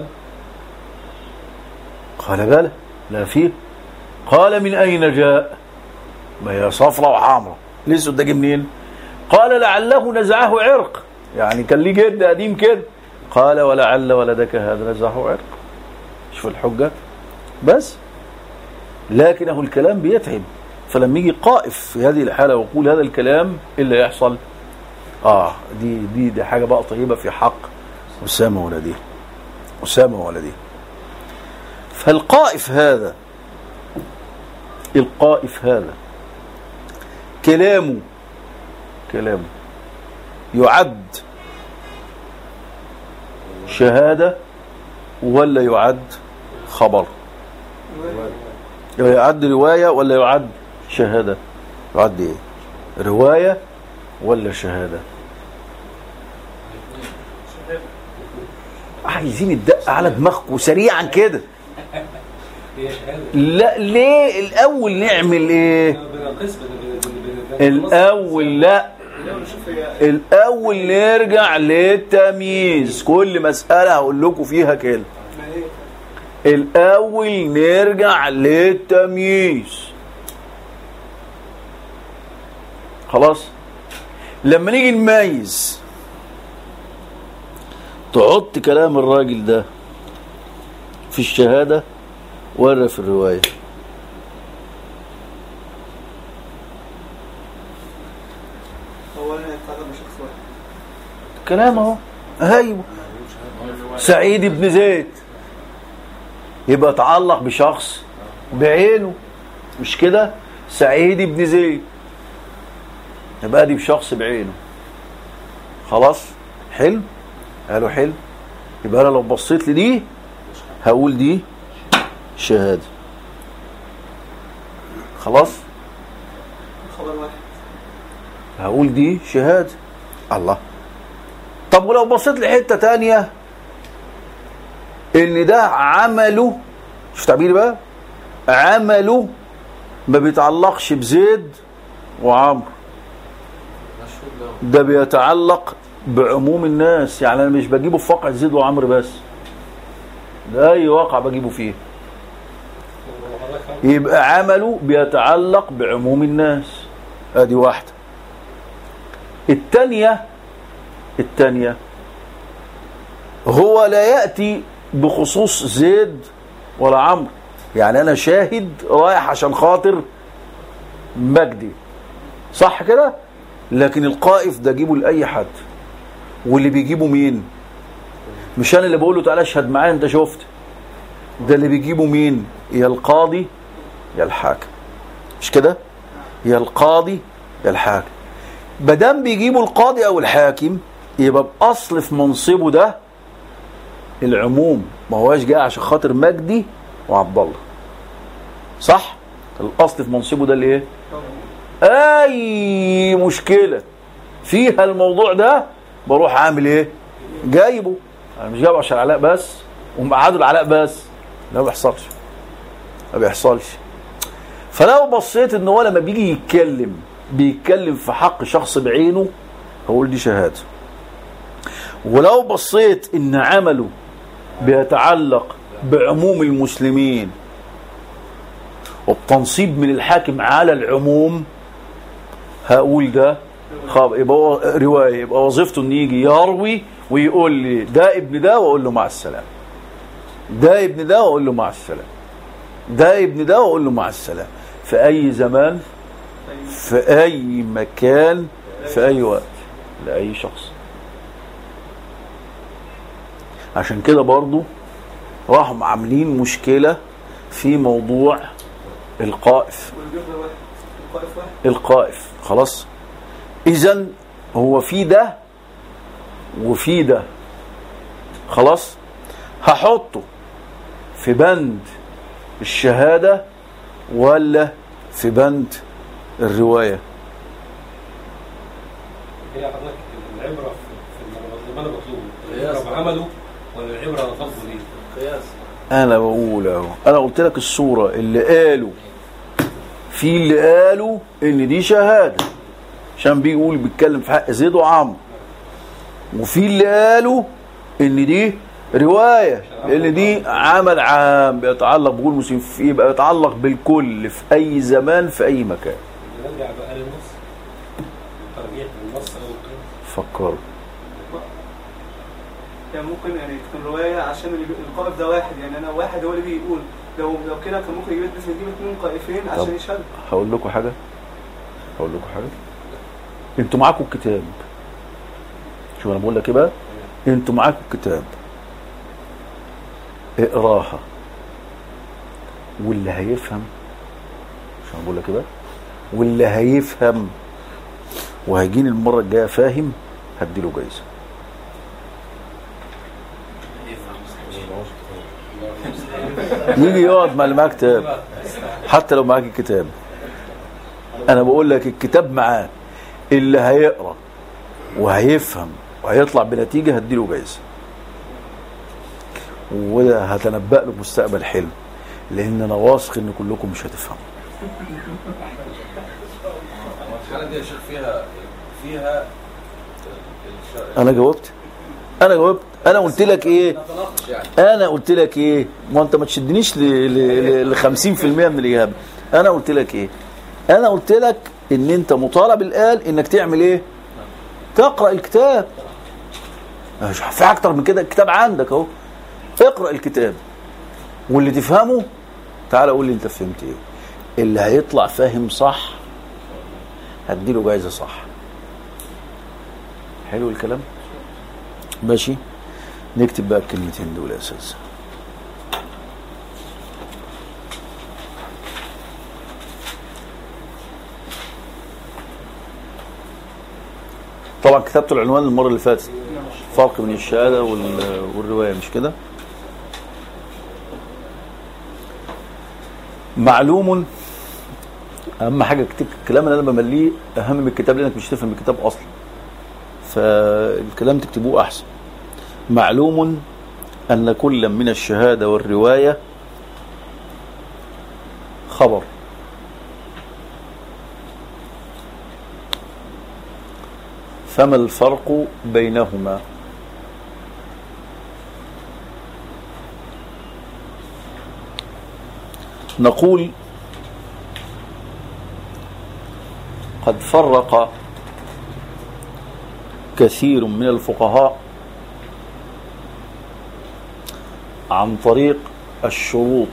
قال بلى لا فيه قال من أين جاء ما هي صفراء وحمراء الاسود ده جه منين قال لعله نزعه عرق يعني كان ليه جد قديم كده قال ولعل ولدك هذا نزعه عرق شوف الحجة بس لكنه الكلام بيتعب فلما يجي قائف في هذه الحالة ويقول هذا الكلام إيه اللي يحصل آه دي دي دي حاجة بقى طيبة في حق أسامة ولديه أسامة ولديه فالقائف هذا القائف هذا كلامه كلامه يعد شهادة ولا يعد خبر يعد رواية ولا يعد شهادة يعد ايه رواية ولا شهادة عايزين الدق على دماغكم سريعا كده هي شهاده لا ليه الاول نعمل ايه بنقص بن- بن- بن- الاول لا لو نشوف هي الاول نرجع للتمييز كل مساله هقول لكم فيها كده ما هي الاول نرجع للتمييز خلاص لما نيجي نميز تحط كلام الراجل ده في الشهاده ولا في الروايه هو انا يتعلم شخص واحد كلام اهو ايوه سعيد بن زيد يبقى تعلق بشخص بعينه مش كده سعيد بن زيد يبقى دي بشخص بعينه خلاص حلو قالوا حلو يبقى انا لو بصيت لدي هقول دي شهاده خلاص خبر واحد هقول دي شهاده الله طب ولو بصيت لحته تانية ان ده عمله شوف تعبيري بقى عمله ما بيتعلقش بزيد وعمرو ده بيتعلق بعموم الناس يعني انا مش بجيبه في واقع زيد وعمرو بس ده اي واقع بجيبه فيه يبقى عمله بيتعلق بعموم الناس ادي واحده الثانيه الثانيه هو لا ياتي بخصوص زيد ولا عمرو يعني انا شاهد رايح عشان خاطر مجدي صح كده لكن القائف ده جيبه لاي حد واللي بيجيبه مين مش انا اللي بقول له تعالى اشهد معايا انت شفت ده اللي بيجيبه مين يا القاضي يا الحاكم مش كده يا القاضي يا الحاكم مادام بيجيبوا القاضي او الحاكم يبقى باصل في منصبه ده العموم ما هواش جاي عشان خاطر مجدي وعبد الله صح الاصل في منصبه ده الايه اي مشكله فيها الموضوع ده بروح عامل ايه جايبه انا مش جايبه عشان علاء بس ومقعده العلاء بس لا ما بيحصلش ما بيحصلش فلو بصيت ان هو لما بيجي يتكلم بيتكلم في حق شخص بعينه هقول دي شهاده ولو بصيت ان عمله بيتعلق بعموم المسلمين وبتنصيب من الحاكم على العموم هقول ده خاب يبقى هو روايه يبقى وظيفته ان يجي يروي ويقول لي ده ابن ده واقول له مع السلامه ده ابن ده واقول له مع السلامه ده ابن ده واقول له مع السلامه في اي زمان في اي مكان في اي وقت لاي شخص عشان كده برضو راحوا عاملين مشكله في موضوع القائف والجبر واحد القائف واحد القائف خلاص اذا هو في ده وفي ده خلاص هحطه في بند الشهادة ولا في بند الرواية هي حضرتك العبره في في اللي انا بطلبه العبره بعمله ولا العبره بفضله ليه؟ قياس انا بقول اهو انا قلت لك الصورة اللي قالوا في اللي قالوا ان دي شهادة عشان بيقول بيتكلم في حق زيد وعمرو وفي اللي قالوا ان دي رواية لان دي عمل عام بيتعلق بكل مسلم في يبقى يتعلق بالكل في اي زمان في اي مكان نرجع بقى للنص ترجيح للنص او القياس فكروا يعني ممكن يعني تكون رواية عشان اللي بي- القائف ده واحد يعني أنا واحد هو اللي بيقول لو لو كده كان ممكن يجيب مثلا يجيب اثنين قائفين عشان يشهدوا هقول لكم حاجة هقول لكم حاجة انتوا معاكم الكتاب شوف انا بقول لك ايه بقى انتوا معاكم الكتاب اقراها واللي هيفهم شو انا بقول لك ايه بقى واللي هيفهم وهيجيني المرة الجاية فاهم هديله جايزة يجي يقعد مع اللي معاه كتاب حتى لو معاك الكتاب انا بقول لك الكتاب معاه اللي هيقرا وهيفهم وهيطلع بنتيجه هديله جايزه وده هتنبأ له بمستقبل حلو لان انا واثق ان كلكم مش هتفهموا الحالة دي يا شيخ فيها فيها الش- انا جاوبت انا جاوبت انا قلت لك ايه نتناقش يعني انا قلت لك ايه ما انت ما تشدنيش ل ل- ل 50% من الاجابه انا قلت لك ايه انا قلت لك ان انت مطالب الان انك تعمل ايه تقرا الكتاب مش في اكتر من كده الكتاب عندك اهو اقرا الكتاب واللي تفهمه تعالى قول لي انت فهمت ايه اللي هيطلع فاهم صح هديله جايزه صح حلو الكلام ماشي نكتب بقى الكلمتين دول يا استاذ طبعا كتبت العنوان المره اللي فاتت فرق بين الشهاده وال- والروايه مش كده معلوم اهم حاجه كتب الكلام اللي انا بمليه اهم من الكتاب لانك مش تفهم الكتاب اصلا فالكلام تكتبوه احسن معلوم أن كل من الشهادة والرواية خبر فما الفرق بينهما نقول قد فرق كثير من الفقهاء عن طريق الشروط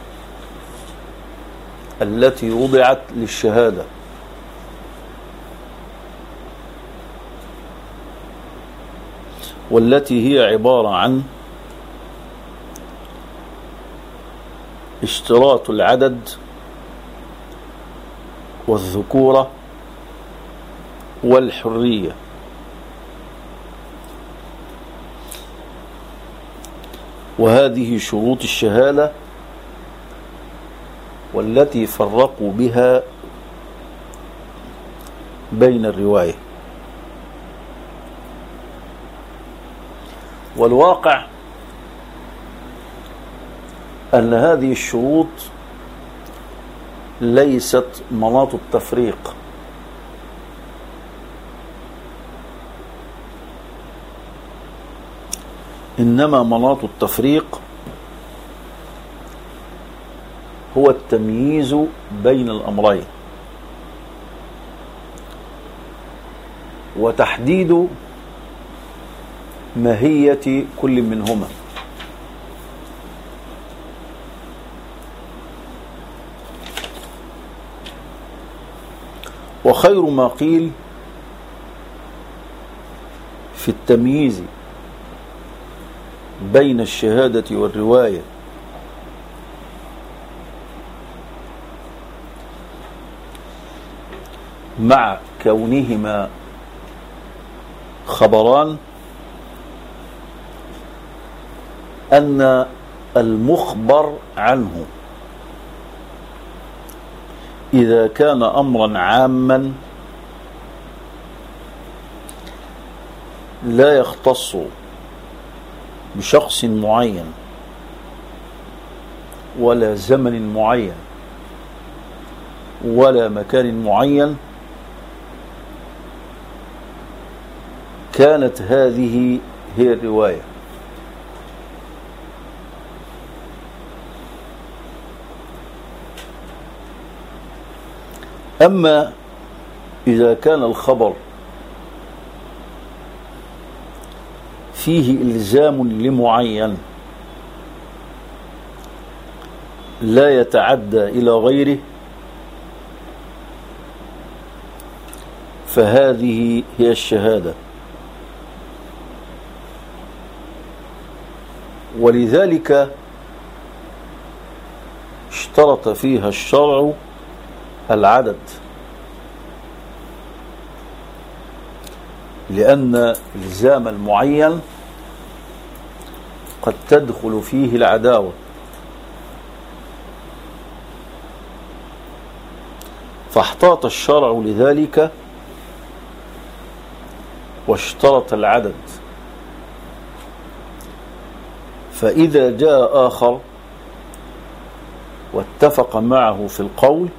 التي وضعت للشهاده والتي هي عباره عن اشتراط العدد والذكوره والحريه وهذه شروط الشهاده والتي فرقوا بها بين الروايه والواقع ان هذه الشروط ليست مناط التفريق انما مناط التفريق هو التمييز بين الامرين وتحديد ماهيه كل منهما وخير ما قيل في التمييز بين الشهادة والرواية مع كونهما خبران أن المخبر عنه إذا كان أمرا عاما لا يختص بشخص معين ولا زمن معين ولا مكان معين كانت هذه هي الروايه اما اذا كان الخبر فيه الزام لمعين لا يتعدى الى غيره فهذه هي الشهاده ولذلك اشترط فيها الشرع العدد لأن إلزام المعين قد تدخل فيه العداوة فاحتاط الشرع لذلك واشترط العدد فإذا جاء آخر واتفق معه في القول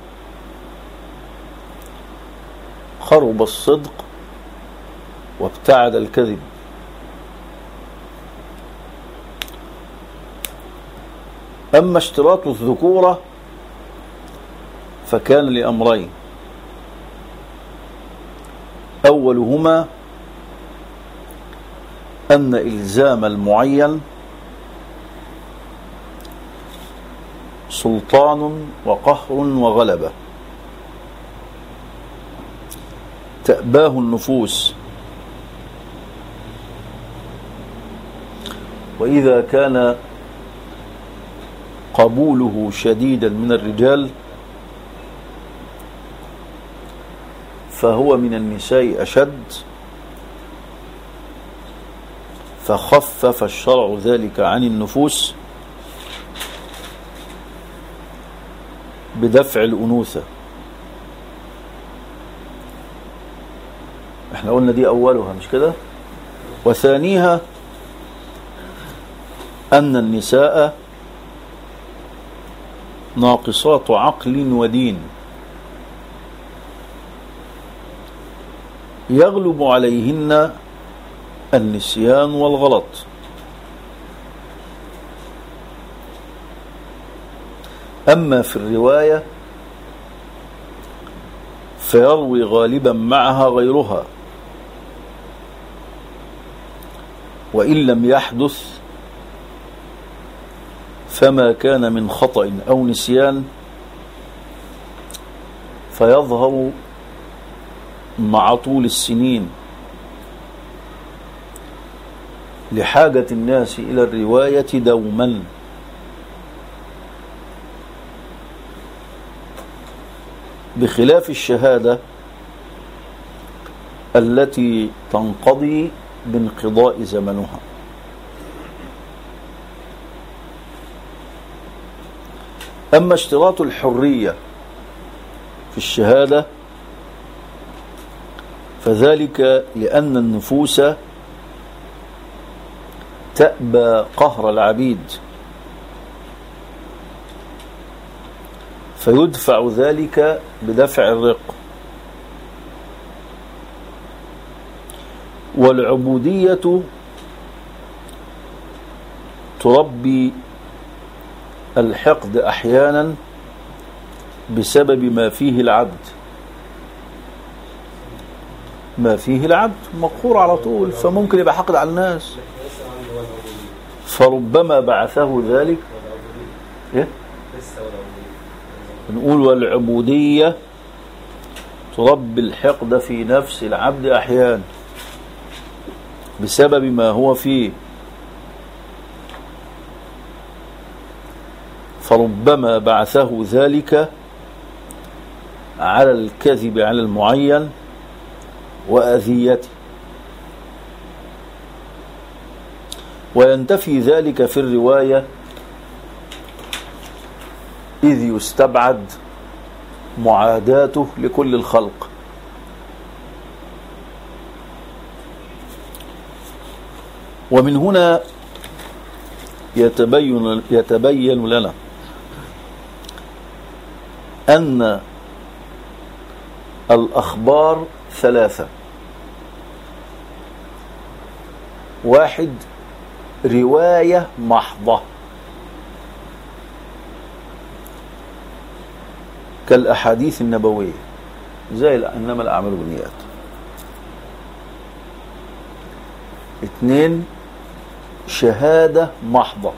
خرب الصدق وابتعد الكذب أما اشتراط الذكورة فكان لأمرين أولهما أن إلزام المعين سلطان وقهر وغلبة تأباه النفوس وإذا كان قبوله شديدا من الرجال فهو من النساء أشد فخفف الشرع ذلك عن النفوس بدفع الأنوثة احنا قلنا دي أولها مش كده وثانيها أن النساء ناقصات عقل ودين يغلب عليهن النسيان والغلط أما في الرواية فيروي غالبا معها غيرها وإن لم يحدث فما كان من خطأ أو نسيان فيظهر مع طول السنين لحاجة الناس إلى الرواية دوما بخلاف الشهادة التي تنقضي بانقضاء زمنها أما اشتراط الحرية في الشهادة فذلك لأن النفوس تأبى قهر العبيد فيدفع ذلك بدفع الرق والعبودية تربي الحقد أحيانا بسبب ما فيه العبد ما فيه العبد مقهور على طول فممكن يبقى حقد على الناس فربما بعثه ذلك إيه؟ نقول والعبودية تربي الحقد في نفس العبد أحيانا بسبب ما هو فيه فربما بعثه ذلك على الكذب على المعين وأذيته وينتفي ذلك في الرواية إذ يستبعد معاداته لكل الخلق ومن هنا يتبين يتبين لنا أن الأخبار ثلاثة واحد رواية محضة كالأحاديث النبوية زي إنما الأعمال بالنيات اثنين شهادة محضة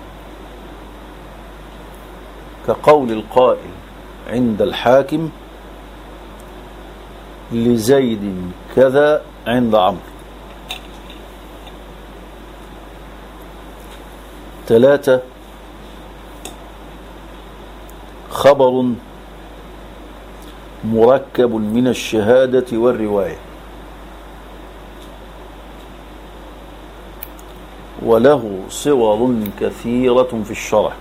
كقول القائل عند الحاكم لزيد كذا عند عمرو ثلاثة خبر مركب من الشهادة والرواية وله صور كثيرة في الشرع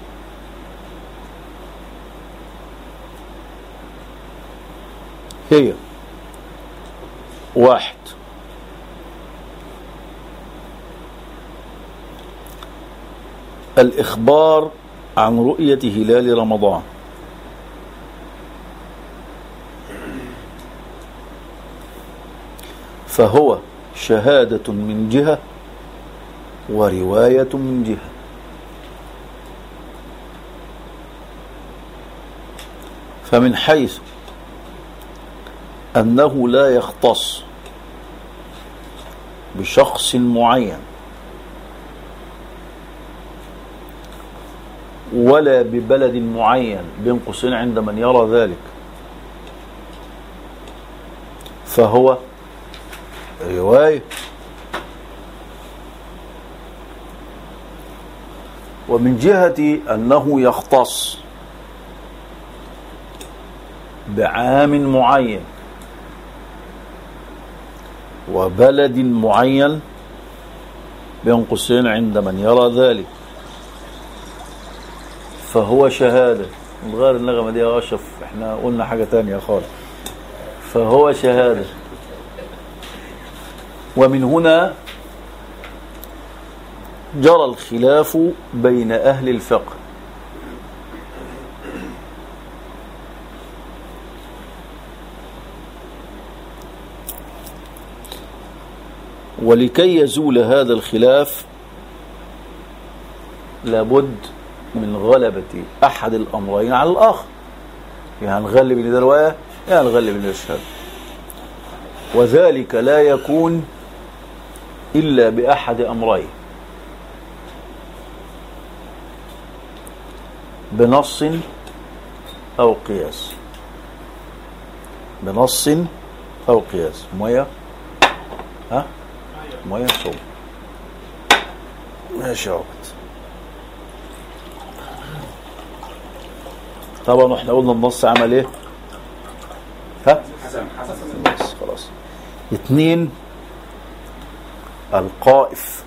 هي واحد الإخبار عن رؤية هلال رمضان فهو شهادة من جهة ورواية من جهة فمن حيث أنه لا يختص بشخص معين ولا ببلد معين بين قوسين عند من يرى ذلك فهو رواية ومن جهة أنه يختص بعام معين وبلد معين بين قوسين عند من يرى ذلك فهو شهادة نغير النغمة دي يا أشرف احنا قلنا حاجة تانية خالص فهو شهادة ومن هنا جرى الخلاف بين أهل الفقه ولكي يزول هذا الخلاف لابد من غلبة أحد الأمرين على الآخر يعني نغلب ان ده رواية يعني نغلب ان ده شهادة وذلك لا يكون إلا بأحد أمرين بنص أو قياس بنص أو قياس مية ها مية صوم ماشي يا عبد طبعا احنا قلنا النص عمل ايه ها بس خلاص اتنين القائف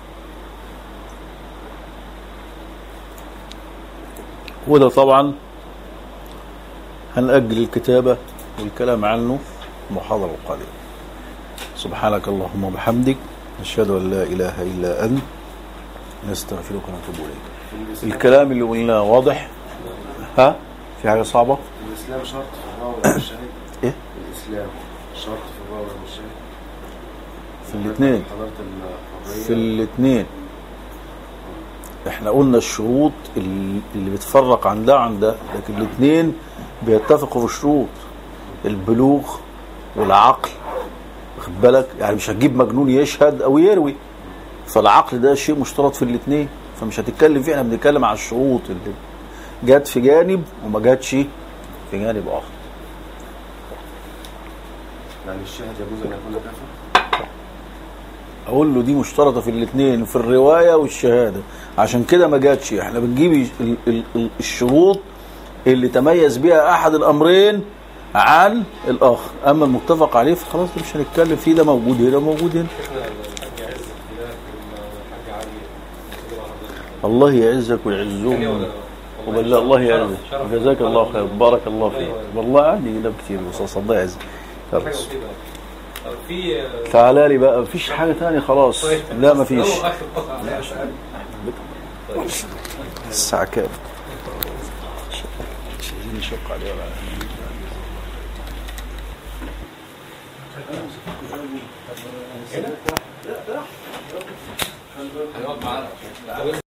وده طبعا هنأجل الكتابة والكلام عنه محاضرة قليلة سبحانك اللهم وبحمدك نشهد أن لا إله إلا أنت نستغفرك ونتوب إليك الكلام اللي قلناه واضح ها في حاجة صعبة الإسلام شرط في الراوي والشاهد إيه؟ الإسلام شرط في الراوي والشاهد في الاثنين حضرت الحرية في الاثنين احنا قلنا الشروط اللي اللي بتفرق عن ده عن ده لكن الاثنين بيتفقوا في الشروط البلوغ والعقل واخد بالك يعني مش هتجيب مجنون يشهد او يروي فالعقل ده شيء مشترط في الاثنين فمش هتتكلم فيه احنا بنتكلم على الشروط اللي جت في جانب وما جاتش في جانب اخر يعني الشاهد يجوز أن يكون كافر اقول له دي مشترطه في الاثنين في الروايه والشهاده عشان كده ما جاتش احنا بنجيب ال- ال- ال- الشروط اللي تميز بها احد الامرين عن الاخر اما المتفق عليه فخلاص ده مش هنتكلم فيه ده موجود هنا موجود هنا احنا الحاج عز الخلاف الحاج علي مسلم على حضرتك. الله يعزك ثانية ويعزهم ولا- وبالله الله شرف- يعزك شرف. جزاك الله خير بارك الله فيك أيوة. والله عندي كلام كتير بس الله يعزك حاجة خلاص كده. طب في تعالى لي بقى مفيش حاجه تانية خلاص طيب. لا مفيش هو آخر قطعة. الساعه كام مش عايزين نشق عليه ولا هيقعد معانا